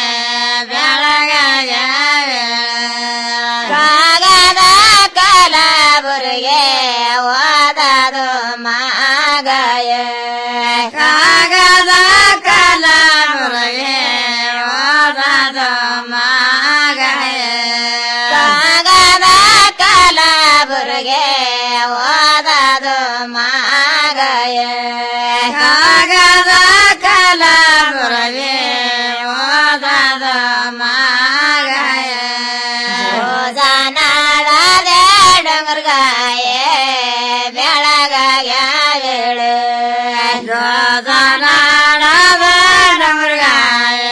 ಬೆಳಗಾಗ್ಯಾವೇಳ ಕಾಗದ ಕಲಬುರಿಗೆ ಓದದು ಮಾಗಾಯ ಕಾಗದ ಕಲಬುರಿಗೆ ಓದದು ಮಾಗಾಯ ಕಾಗದ ಕಲಬುರಿಗೆ ಓದದು ಮಾಗಾಯ ಕಾಗದ ಕಲಬುರಿಗೆ ಓದದು ಮಾಗಾಯ ಜಾನಾಡದೆ ಡೊಂಗರ್ಗಾಯ ಬೆಳಗಾಗ್ಯಾವೇಳು ಜಾನಾಡದ ಡೊಂಗರ್ಗಾಯ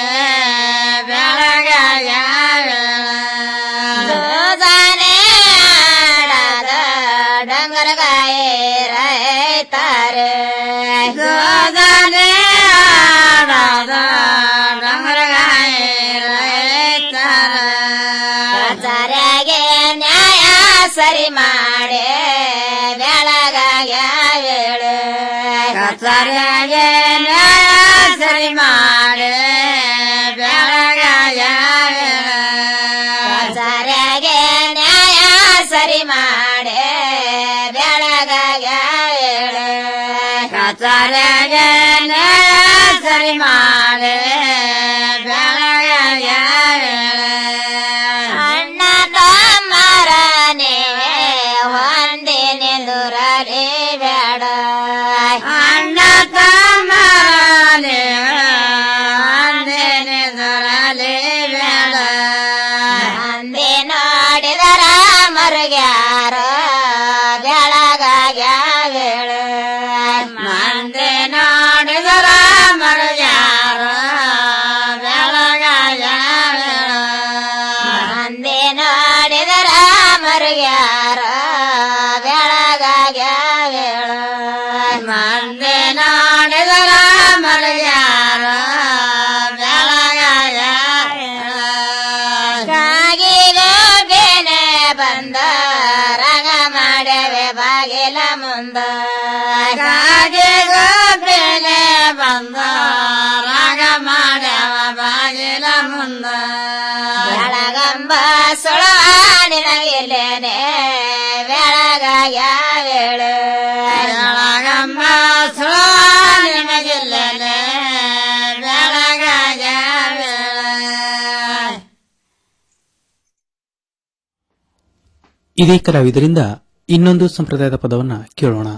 ಬೆಳಗಾಗ್ಯಾವೇಳು ಜಾನೆ ಆಡದ ಡೊಂಗರ್ಗಾಯ ರೈತಾರೆ ಜಾನೆ ಆಡದ ಡೊಂಗರ್ಗಾಯ ರೈತಾರೆ ಆಚಾರ್ಯಗೆ ನ್ಯಾಯ ಸರಿ ಮಾಡೆ ಬೆಳಗಾಗ್ಯಾವೇಳು ಆಚಾರ್ಯಗೆ ನ್ಯಾಯ ಸರಿ ಮಾಡೆ ಬೆಳಗಾಗ್ಯಾವೇಳು ಆಚಾರ್ಯಗೆ ನ್ಯಾಯ ಸರಿ ಮಾಡೆ ಬೆಳಗಾಗ್ಯಾವೇಳು ಆಚಾರ್ಯಗೆ ನ್ಯಾಯ ಸರಿ ಮಾಡೆ ಬೆಳಗಾಗ್ಯಾವೇಳು ಅಣ್ಣ ತಮ್ಮರನೆ ಹೊಂದಿನೆಂದುರಲಿ ಬೇಡ ಅಣ್ಣ ತಮ್ಮರನೆ ಹೊಂದಿನೆಂದುರಲಿ ಬೇಡ ಅಂದೆ ನೋಡಿದರ ಮರುಗ್ಯಾರ ಬೆಳಗಾಗ್ಯಾವೇಳು ಮಂದೆ ನೋಡಿದರ ಮರುಗ್ಯಾರ ಬೆಳಗಾಗ್ಯಾವೇಳು ಮಂದೆ ನೋಡಿದರ ಮರುಗ್ಯಾರ ಬೆಳಗಾಗ್ಯಾವೇಳು ಮಂದೆ ನೋಡಿದರ ಮರುಗ್ಯಾರ ಬೆಳಗಾಗ್ಯಾವೇಳು ಕಾಗಿಲು ಬೇನೆ ಬಂದ ರಗ ಮಾಡವೆ ಬಾಗಿಲ ಮುಂದ ಕಾಗಿಲು ಬೇನೆ ಬಂದ ರಾಗ ಮಾಡವ ಬಾಗಿಲ ಮುಂದ ಬೆಳಗಂಬ ಸುಳವಾಡಿನಗಿಲ್ಲೇನೆ ಬೆಳಗಾಗ್ಯಾವೇಳು ಬೆಳಗಂಬ ಸುಳವಾಡಿನಗಿಲ್ಲೇನೆ ಬೆಳಗಾಗ್ಯಾವೇಳು ಇದೇ ಕಲಾವಿದರಿಂದ ಇನ್ನೊಂದು ಸಂಪ್ರದಾಯದ ಪದವನ್ನ ಕೇಳೋಣ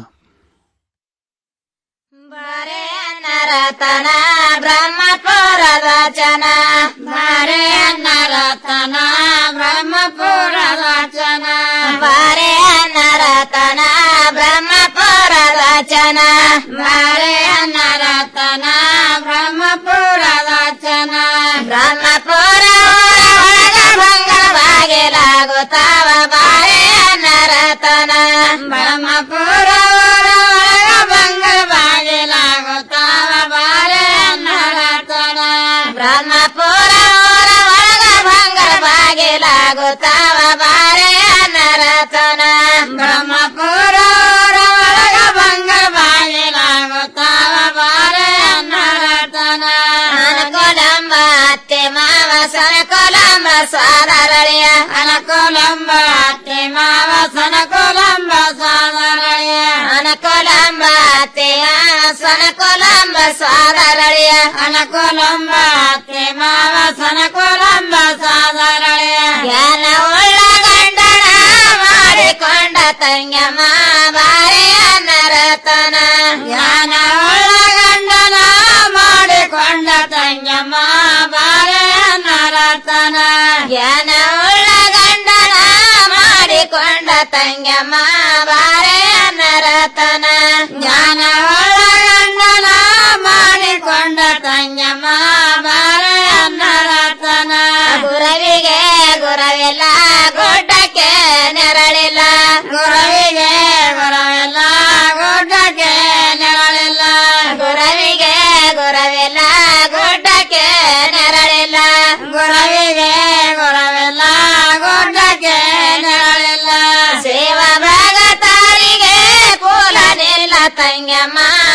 ಬಾರೆ ನರತನ ಬ್ರಹ್ಮಪುರದ ಜನ ಬಾರೆ ನರತನ ಬ್ರಹ್ಮಪುರದ ಜನ ಬಾರೆ ನರತನ ಬ್ರಹ್ಮಪುರದ ಜನ ಬಾರೆ ನರತನ ಬ್ರಹ್ಮಪುರದ ಜನ ಬ್ರಹ್ಮಪುರ ಒಳಗ ಭಂಗ ಬಾಗಿಲಾಗುತ್ತಾವ ಬಾರೆ ನರತನ ಬ್ರಹ್ಮಪುರ ಒಳಗ ಭಂಗ ಬಾಗಿಲಾಗುತ್ತಾವ ಬಾರೆ ನರತನ ಬ್ರಹ್ಮಪುರ ಒಳಗ ಭಂಗ ಬಾಗಿಲಾಗುತ್ತಾವ ಬಾರೆ ನರತನ ಬ್ರಹ್ಮಪುರ ಒಳಗ ಭಂಗ ಬಾಗಿಲಾಗುತ್ತಾವ ಬಾರೆ ನರತನ ಅನುಕೂಲಂಬ ಅತ್ತೆ ಮಾವ ಸನಕುಲಂಬ ಸಾದರಳಿಯ ಅನುಕೂಲಂಬ ಅತ್ತೆ ಮಾವ ಸನಕುಲಂಬ ಸಾದರಳಿಯ ಅನುಕೂಲಂಬ ಅತ್ತೆಯ ಸನಕುಲಂಬ ಸಾದರಳಿಯ ಅನುಕೂಲಂಬ ಅತ್ತೆ ಮಾವ ಸನಕುಲಂಬ ಸಾದರಳಿಯ ಜ್ಞಾನ ಉಳ್ಳ ಗಂಡನ ಮಾಡಿಕೊಂಡ ತಂಗಮ್ಮ ಬಾರೆಯ ನರತನ ಜ್ಞಾನ ಉಳ್ಳ ಗಂಡನ ಮಾಡಿಕೊಂಡ ತಂಗಮ್ಮ ಬಾರೆಯ ನರತನ ಜ್ಞಾನ ಉಳ್ಳ ಗಂಡನ ಮಾಡಿಕೊಂಡ ತಂಗಮ್ಮ ಬಾರೆಯ ನರತನ ಜ್ಞಾನ ಉಳ್ಳ ತಂಗಮ್ಮ